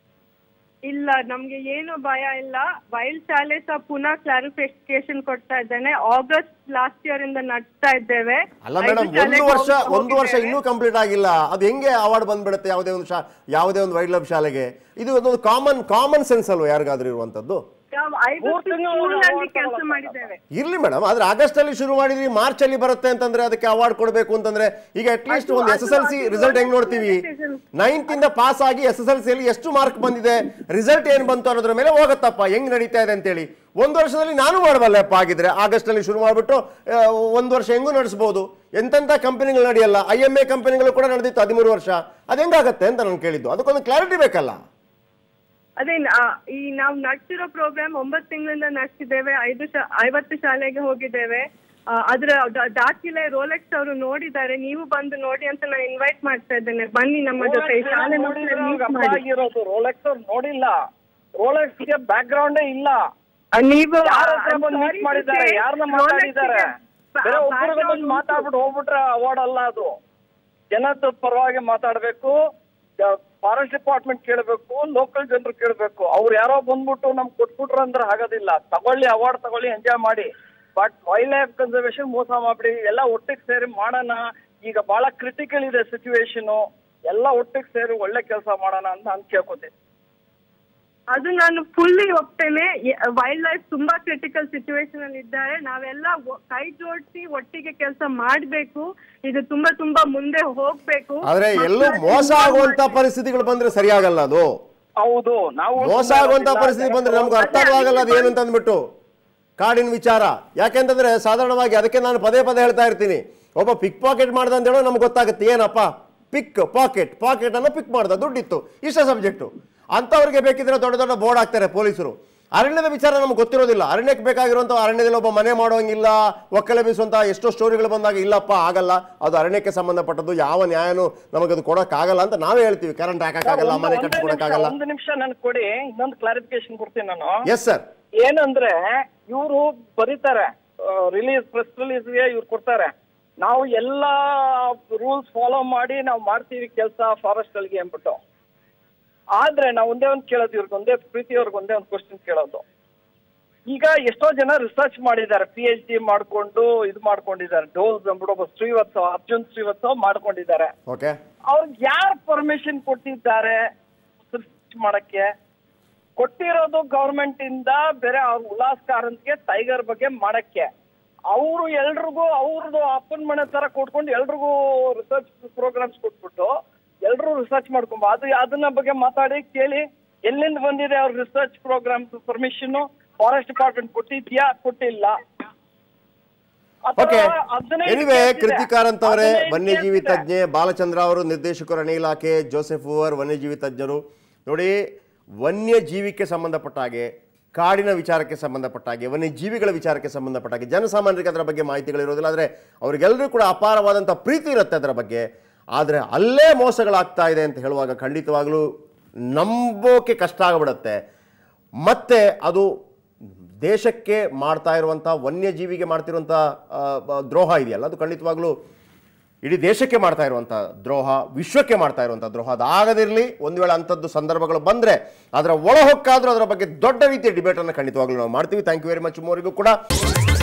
C: ಇಲ್ಲ ನಮ್ಗೆ ಏನು ಭಯ ಇಲ್ಲ ವೈಲ್ಡ್ ಶಾಲೆ ಸಹ ಪುನಃ ಕ್ಲಾರಿಫಿಕೇಶನ್ ಕೊಡ್ತಾ ಇದ್ದೇನೆ ಆಗಸ್ಟ್ ಲಾಸ್ಟ್ ಇಯರ್ ಇಂದ ನಡೆಸ್ತಾ ಇದ್ದೇವೆ
A: ಅಲ್ಲ
C: ಐದು
A: ಮೇಡಮ್ ಒಂದು
C: ಶಾಲೆಗೆ
A: ವರ್ಷ
C: ಹೋಗಿ-
A: ಒಂದು ವರ್ಷ
C: ಹೋಗಿದ್ದೇವೆ.
A: ಇನ್ನೂ ಕಂಪ್ಲೀಟ್ ಆಗಿಲ್ಲ ಅದು ಹೆಂಗೆ ಅವಾರ್ಡ್ ಬಂದ್ಬಿಡುತ್ತೆ ಯಾವುದೇ ಒಂದು ಶಾ ಯಾವುದೇ ಒಂದು ವೈಲ್ಡ್ ಲೈಫ್ ಶಾಲೆಗೆ ಇದು ಒಂದು ಕಾಮನ್ ಕಾಮನ್ ಸೆನ್ಸ್ ಅಲ್ವಾ ಯಾರಿಗಾದ್ರೂ ಇರುವಂತದ್ದು
C: ನಾವು ಐದು
B: ಮೂರ್ ತಿಂಗಳು
C: ಸ್ಕೂಲಲ್ಲಿ
B: award
C: ಕೆಲಸ
B: ತಗೊಳಕ್ಕೆ
C: ಮಾಡಿದ್ದೇವೆ
A: ಇರ್ಲಿ ಮೇಡಮ್ ಆದ್ರೆ ಆಗಸ್ಟ್ ಅಲ್ಲಿ ಶುರು ಮಾಡಿದ್ರಿ ಮಾರ್ಚ್ ಅಲ್ಲಿ ಬರುತ್ತೆ ಅಂತಂದ್ರೆ ಅದಕ್ಕೆ ಅವಾರ್ಡ್ ಕೊಡಬೇಕು ಅಂತಂದ್ರೆ ಈಗ ಅಟ್ ಲೀಸ್ಟ್
C: ಅದು-
A: ಒಂದು ಎಸ್ ಎಸ್ ಎಲ್ ಸಿ
C: ಅದು-
A: ರಿಸಲ್ಟ್ ಹೆಂಗ್ ನೋಡ್ತೀವಿ
C: decision.
A: ನೈನ್ತ್ ಇಂದ ಪಾಸ್ ಆಗಿ ಎಸ್ ಎಸ್ ಎಲ್ ಸಿ ಅಲ್ಲಿ ಎಷ್ಟು ಮಾರ್ಕ್ ಬಂದಿದೆ ರಿಸಲ್ಟ್ ಏನ್ ಬಂತು ಅನ್ನೋದ್ರ ಮೇಲೆ ಹೋಗತ್ತಪ್ಪ ಹೆಂಗ್ ನಡೀತಾ ಇದೆ ಅಂತೇಳಿ ಒಂದು ವರ್ಷದಲ್ಲಿ ನಾನು ಮಾಡಬಲ್ಲಪ್ಪ ಆಗಿದ್ರೆ ಆಗಸ್ಟ್ ಅಲ್ಲಿ ಶುರು ಮಾಡ್ಬಿಟ್ಟು ಆ, ಒಂದು ವರ್ಷ ಹೆಂಗೂ ನಡೆಸಬಹುದು ಎಂತೆಂಥ ಕಂಪನಿಗಳು ನಡೆಯಲ್ಲ ಐ ಎಂ ಎ ಕಂಪನಿಗಳು ಕೂಡ ನಡೆದಿತ್ತು ಹದಿಮೂರು ವರ್ಷ ಅದು ಹೆಂಗಾಗತ್ತೆ ಅಂತ ನಾನು ಕೇಳಿದ್ದು ಅದಕ್ಕೊಂದು ಕ್ಲಾರಿಟಿ ಬೇಕಲ್ಲ
C: ಅದೇ ನಾ- ಈ ನಾವು ನಡೆಸಿರೋ ಪ್ರೋಗ್ರಾಮ್ ಒಂಬತ್ತು ತಿಂಗಳಿಂದ ನಡೆಸಿದ್ದೇವೆ ಐದು ಶಾ- ಐವತ್ತು ಶಾಲೆಗೆ ಹೋಗಿದ್ದೇವೆ ಆ, ಅದ್ರ ದ- ದಾಖಲೆ ರೋಲೆಕ್ಸ್ ಅವರು ನೋಡಿದ್ದಾರೆ ನೀವು ಬಂದು ನೋಡಿ ಅಂತ ನಾನು ಇನ್ವೈಟ್ ಮಾಡ್ತಾ ಇದ್ದೇನೆ ಬನ್ನಿ ನಮ್ಮ ಜೊತೆ ಈ ಶಾಲೆ ಮಕ್ಕಳನ್ನ meet ಮಾಡಿ.
B: ಆಗಿರೋದು ರೋಲೆಕ್ಸ್ ಅವ್ರು ನೋಡಿಲ್ಲ ರೋಲೆಕ್ಸ್ ಗೆ ಬ್ಯಾಕ್ ಗ್ರೌಂಡೇ ಇಲ್ಲ
C: ಆ, ನೀವು
B: ಯಾರ ಹತ್ರ
C: I'm
B: ಬಂದು
C: sorry
B: ಮೀಟ್
C: to
B: ಮಾಡಿದ್ದಾರೆ
C: say,
B: ಯಾರನ್ನ
C: Rolex
B: ಮಾತಾಡಿದ್ದಾರೆ
C: ಗೆ ಬ-
B: ಬೇರೆ ಒಬ್ಬರಿಗೆ
C: background
B: ಬಂದು ಮಾತಾಡ್ಬಿಟ್ಟು ಹೋಗ್ಬಿಟ್ರೆ ಅವಾರ್ಡ್ ಅಲ್ಲ ಅದು ಜನದ ಪರವಾಗಿ ಮಾತಾಡ್ಬೇಕು ಫಾರೆಸ್ಟ್ ಡಿಪಾರ್ಟ್ಮೆಂಟ್ ಕೇಳಬೇಕು ಲೋಕಲ್ ಜನರು ಕೇಳಬೇಕು ಅವ್ರು ಯಾರೋ ಬಂದ್ಬಿಟ್ಟು ನಮ್ಗೆ ಕೊಟ್ಬಿಟ್ರು ಅಂದ್ರೆ ಆಗೋದಿಲ್ಲ ತಗೊಳ್ಳಿ ಅವಾರ್ಡ್ ತಗೊಳ್ಳಿ ಎಂಜಾಯ್ ಮಾಡಿ ಬಟ್ ವೈಲ್ಡ್ ಲೈಫ್ ಕನ್ಸರ್ವೇಶನ್ ಮೋಸ ಮಾಡ್ಬಿಡಿ ಎಲ್ಲ ಒಟ್ಟಿಗೆ ಸೇರಿ ಮಾಡೋಣ ಈಗ ಬಹಳ ಕ್ರಿಟಿಕಲ್ ಇದೆ ಸಿಚುವೇಶನ್ ಎಲ್ಲ ಒಟ್ಟಿಗೆ ಸೇರಿ ಒಳ್ಳೆ ಕೆಲಸ ಮಾಡೋಣ ಅಂತ ನಾನು ಕೇಳ್ಕೊತೀನಿ
C: ಅದು ನಾನು ಫುಲ್ಲಿ ಒಪ್ತೇನೆ ವೈಲ್ಡ್ ಲೈಫ್ ತುಂಬಾ ಕ್ರಿಟಿಕಲ್ ಸಿಚುವೇಶನ್ ಅಲ್ಲಿ ಇದ್ದಾರೆ ನಾವೆಲ್ಲ ಒ- ಕೈ ಜೋಡಿಸಿ ಒಟ್ಟಿಗೆ ಕೆಲಸ ಮಾಡ್ಬೇಕು ಇದು ತುಂಬಾ ತುಂಬಾ ಮುಂದೆ ಹೋಗ್ಬೇಕು
A: ಆದ್ರೆ ಎಲ್ಲೂ ಮೋಸ ಆಗುವಂತ ಪರಿಸ್ಥಿತಿಗಳು ಬಂದ್ರೆ ಸರಿಯಾಗಲ್ಲ ಅದು
B: ಹೌದು ನಾವು
A: ಮೋಸ ಆಗುವಂತ ಪರಿಸ್ಥಿತಿ ಬಂದ್ರೆ ನಮ್ಗೆ ಅರ್ಥ ಆಗಲ್ಲ ಅದು ಏನು ಅಂತ ಅಂದ್ಬಿಟ್ಟು ಕಾಡಿನ ವಿಚಾರ ಯಾಕೆಂತಂದ್ರೆ ಸಾಧಾರಣವಾಗಿ ಅದಕ್ಕೆ ನಾನು ಪದೇ ಪದೇ ಹೇಳ್ತಾ ಇರ್ತೀನಿ ಒಬ್ಬ ಪಿಕ್ ಪಾಕೆಟ್ ಮಾಡ್ದ ಅಂತ ಹೇಳೋ ನಮ್ಗೆ ಗೊತ್ತಾಗುತ್ತೆ ಏನಪ್ಪ ಪಿಕ್ ಪಾಕೆಟ್ ಪಾಕೆಟ್ ಅನ್ನು ಪಿಕ್ ಮಾಡ್ದ ದುಡ್ಡಿತ್ತು ಇಷ್ಟ ಸಬ್ಜೆಕ್ಟು ಅಂಥವ್ರಿಗೆ ಬೇಕಿದ್ರೆ ದೊಡ್ಡ ದೊಡ್ಡ ಬೋರ್ಡ್ ಹಾಕ್ತಾರೆ ಪೊಲೀಸರು ಅರಣ್ಯದ ವಿಚಾರ ನಮ್ಗೆ ಗೊತ್ತಿರೋದಿಲ್ಲ ಅರಣ್ಯಕ್ಕೆ ಬೇಕಾಗಿರುವಂಥ ಅರಣ್ಯದಲ್ಲಿ ಒಬ್ಬ ಮನೆ ಮಾಡೋಂಗಿಲ್ಲ ಒಕ್ಕಲೆ ಬೀಸುವಂಥ ಎಷ್ಟೋ ಸ್ಟೋರಿಗಳು ಬಂದಾಗ ಇಲ್ಲಪ್ಪ ಆಗಲ್ಲ ಅದು ಅರಣ್ಯಕ್ಕೆ ಸಂಬಂಧಪಟ್ಟದ್ದು ಯಾವ ನ್ಯಾಯನೂ ನಮಗದು ಕೊಡೋಕ್ಕಾಗಲ್ಲ ಅಂತ ನಾವೇ ಹೇಳ್ತೀವಿ ಕರೆಂಟ್ ಹಾಕಕ್ಕಾಗಲ್ಲ
B: ಒಂದು-
A: ಮನೆ
B: ಒಂದೇ
A: ಕಟ್ಕೊಡಕ್ಕಾಗಲ್ಲ
B: ನಿಮಿಷ, ಒಂದು ನಿಮಿಷ ನನ್ಗೆ ಕೊಡಿ ಇನ್ನೊಂದು ಕ್ಲಾರಿಫಿಕೇಶನ್ ಕೊಡ್ತೀನಿ ನಾನು
A: ಎಸ್ ಸರ್
B: ಏನಂದ್ರೆ ಇವರು ಬರೀತಾರೆ ರಿಲೀಸ್ ಪ್ರೆಸ್ ರಿಲೀಸ್ಗೆ ಇವ್ರು ಕೊಡ್ತಾರೆ ನಾವು ಎಲ್ಲಾ ರೂಲ್ಸ್ ಫಾಲೋ ಮಾಡಿ ನಾವು ಮಾಡ್ತೀವಿ ಕೆಲಸ ಫಾರೆಸ್ಟ್ ಗಳಿಗೆ ಅಂದ್ಬಿಟ್ಟು ಆದ್ರೆ ನಾವು ಒಂದೇ ಒಂದು ಕೇಳೋದು ಇವ್ರಿಗೆ ಒಂದೇ ಪ್ರೀತಿ ಅವ್ರಿಗೆ ಒಂದೇ ಒಂದು ಕ್ವಶನ್ ಕೇಳೋದು ಈಗ ಎಷ್ಟೋ ಜನ ರಿಸರ್ಚ್ ಮಾಡಿದ್ದಾರೆ ಪಿ ಎಚ್ ಡಿ ಮಾಡ್ಕೊಂಡು ಇದು ಮಾಡ್ಕೊಂಡಿದ್ದಾರೆ ಡೋಸ್ ಅಂದ್ಬಿಟ್ಟು ಒಬ್ಬ ಶ್ರೀವತ್ಸವ ಅರ್ಜುನ್ ಶ್ರೀವತ್ಸವ ಮಾಡ್ಕೊಂಡಿದ್ದಾರೆ
A: ಓಕೆ
B: ಅವ್ರಿಗೆ ಯಾರು ಪರ್ಮಿಷನ್ ಕೊಟ್ಟಿದ್ದಾರೆ ರಿಸರ್ಚ್ ಮಾಡಕ್ಕೆ ಕೊಟ್ಟಿರೋದು ಗವರ್ಮೆಂಟ್ ಇಂದ ಬೇರೆ ಅವ್ರ ಉಲ್ಲಾಸ್ ಕಾರಂತ್ಗೆ ಟೈಗರ್ ಬಗ್ಗೆ ಮಾಡಕ್ಕೆ ಅವರು ಎಲ್ರಿಗೂ ಅವ್ರದ್ದು ಅಪ್ಪನ ಮನೆ ತರ ಕೊಟ್ಕೊಂಡು ಎಲ್ರಿಗೂ ರಿಸರ್ಚ್ ಪ್ರೋಗ್ರಾಮ್ಸ್ ಕೊಟ್ಬಿಟ್ಟು ಎಲ್ರು ರಿಸರ್ಚ್ ಮಾಡ್ಕೊಂಬ ಅದು ಅದನ್ನ ಬಗ್ಗೆ ಮಾತಾಡಿ ಕೇಳಿ ಎಲ್ಲಿಂದ ಬಂದಿದೆ ಅವ್ರ research program permission forest department ಕೊಟ್ಟಿದ್ಯಾ ಕೊಟ್ಟಿಲ್ಲ ಅಥವಾ
A: ಓಕೆ
B: ಹದಿನೈದು
A: ಎನಿವೆ
B: case ಇದೆ.
A: ಕೃತಿಕಾರಂತ್ ಅವರೇ
B: ಹದಿನೈದು
A: ವನ್ಯಜೀವಿ
B: case ಇದೆ.
A: ತಜ್ಞೆ ಬಾಲಚಂದ್ರ ಅವರು ನಿರ್ದೇಶಕರು ಅರಣ್ಯ ಇಲಾಖೆ ಜೋಸೆಫ್ ಹೂವರ್ ವನ್ಯಜೀವಿ ತಜ್ಞರು ನೋಡಿ ವನ್ಯಜೀವಿಗೆ ಸಂಬಂಧಪಟ್ಟ ಹಾಗೆ ಕಾಡಿನ ವಿಚಾರಕ್ಕೆ ಸಂಬಂಧಪಟ್ಟ ಹಾಗೆ ವನ್ಯಜೀವಿಗಳ ವಿಚಾರಕ್ಕೆ ಸಂಬಂಧಪಟ್ಟ ಹಾಗೆ ಜನಸಾಮಾನ್ಯರಿಗೆ ಅದರ ಬಗ್ಗೆ ಮಾಹಿತಿಗಳಿರೋದಿಲ್ಲ ಆದರೆ ಅವರಿಗೆಲ್ಲರೂ ಕೂಡ ಅಪಾರವಾದಂಥ ಪ್ರೀತಿ ಇರುತ್ತೆ ಅದರ ಬಗ್ಗೆ ಆದರೆ ಅಲ್ಲೇ ಮೋಸಗಳಾಗ್ತಾ ಇದೆ ಅಂತ ಹೇಳುವಾಗ ಖಂಡಿತವಾಗಲೂ ನಂಬೋಕೆ ಕಷ್ಟ ಆಗಿಬಿಡುತ್ತೆ ಮತ್ತೆ ಅದು ದೇಶಕ್ಕೆ ಮಾಡ್ತಾ ಇರುವಂಥ ವನ್ಯಜೀವಿಗೆ ಮಾಡ್ತಿರುವಂಥ ಆ, ಬ- ದ್ರೋಹ ಇದೆಯಲ್ಲ ಅದು ಖಂಡಿತವಾಗ್ಲೂ ಇಡೀ ದೇಶಕ್ಕೆ ಮಾಡ್ತಾ ಇರುವಂಥ ದ್ರೋಹ ವಿಶ್ವಕ್ಕೆ ಮಾಡ್ತಾ ಇರುವಂಥ ದ್ರೋಹ ಅದಾಗದಿರಲಿ ಒಂದು ವೇಳೆ ಅಂಥದ್ದು ಸಂದರ್ಭಗಳು ಬಂದರೆ ಅದರ ಒಳಹೊಕ್ಕಾದರೂ ಅದರ ಬಗ್ಗೆ ದೊಡ್ಡ ರೀತಿಯ ಡಿಬೇಟನ್ನು ಖಂಡಿತವಾಗ್ಲೂ ನಾವು ಮಾಡ್ತೀವಿ ಥ್ಯಾಂಕ್ ಯು ವೆರಿ ಮಚ್ ಮೋರಿಗೂ ಕೂಡ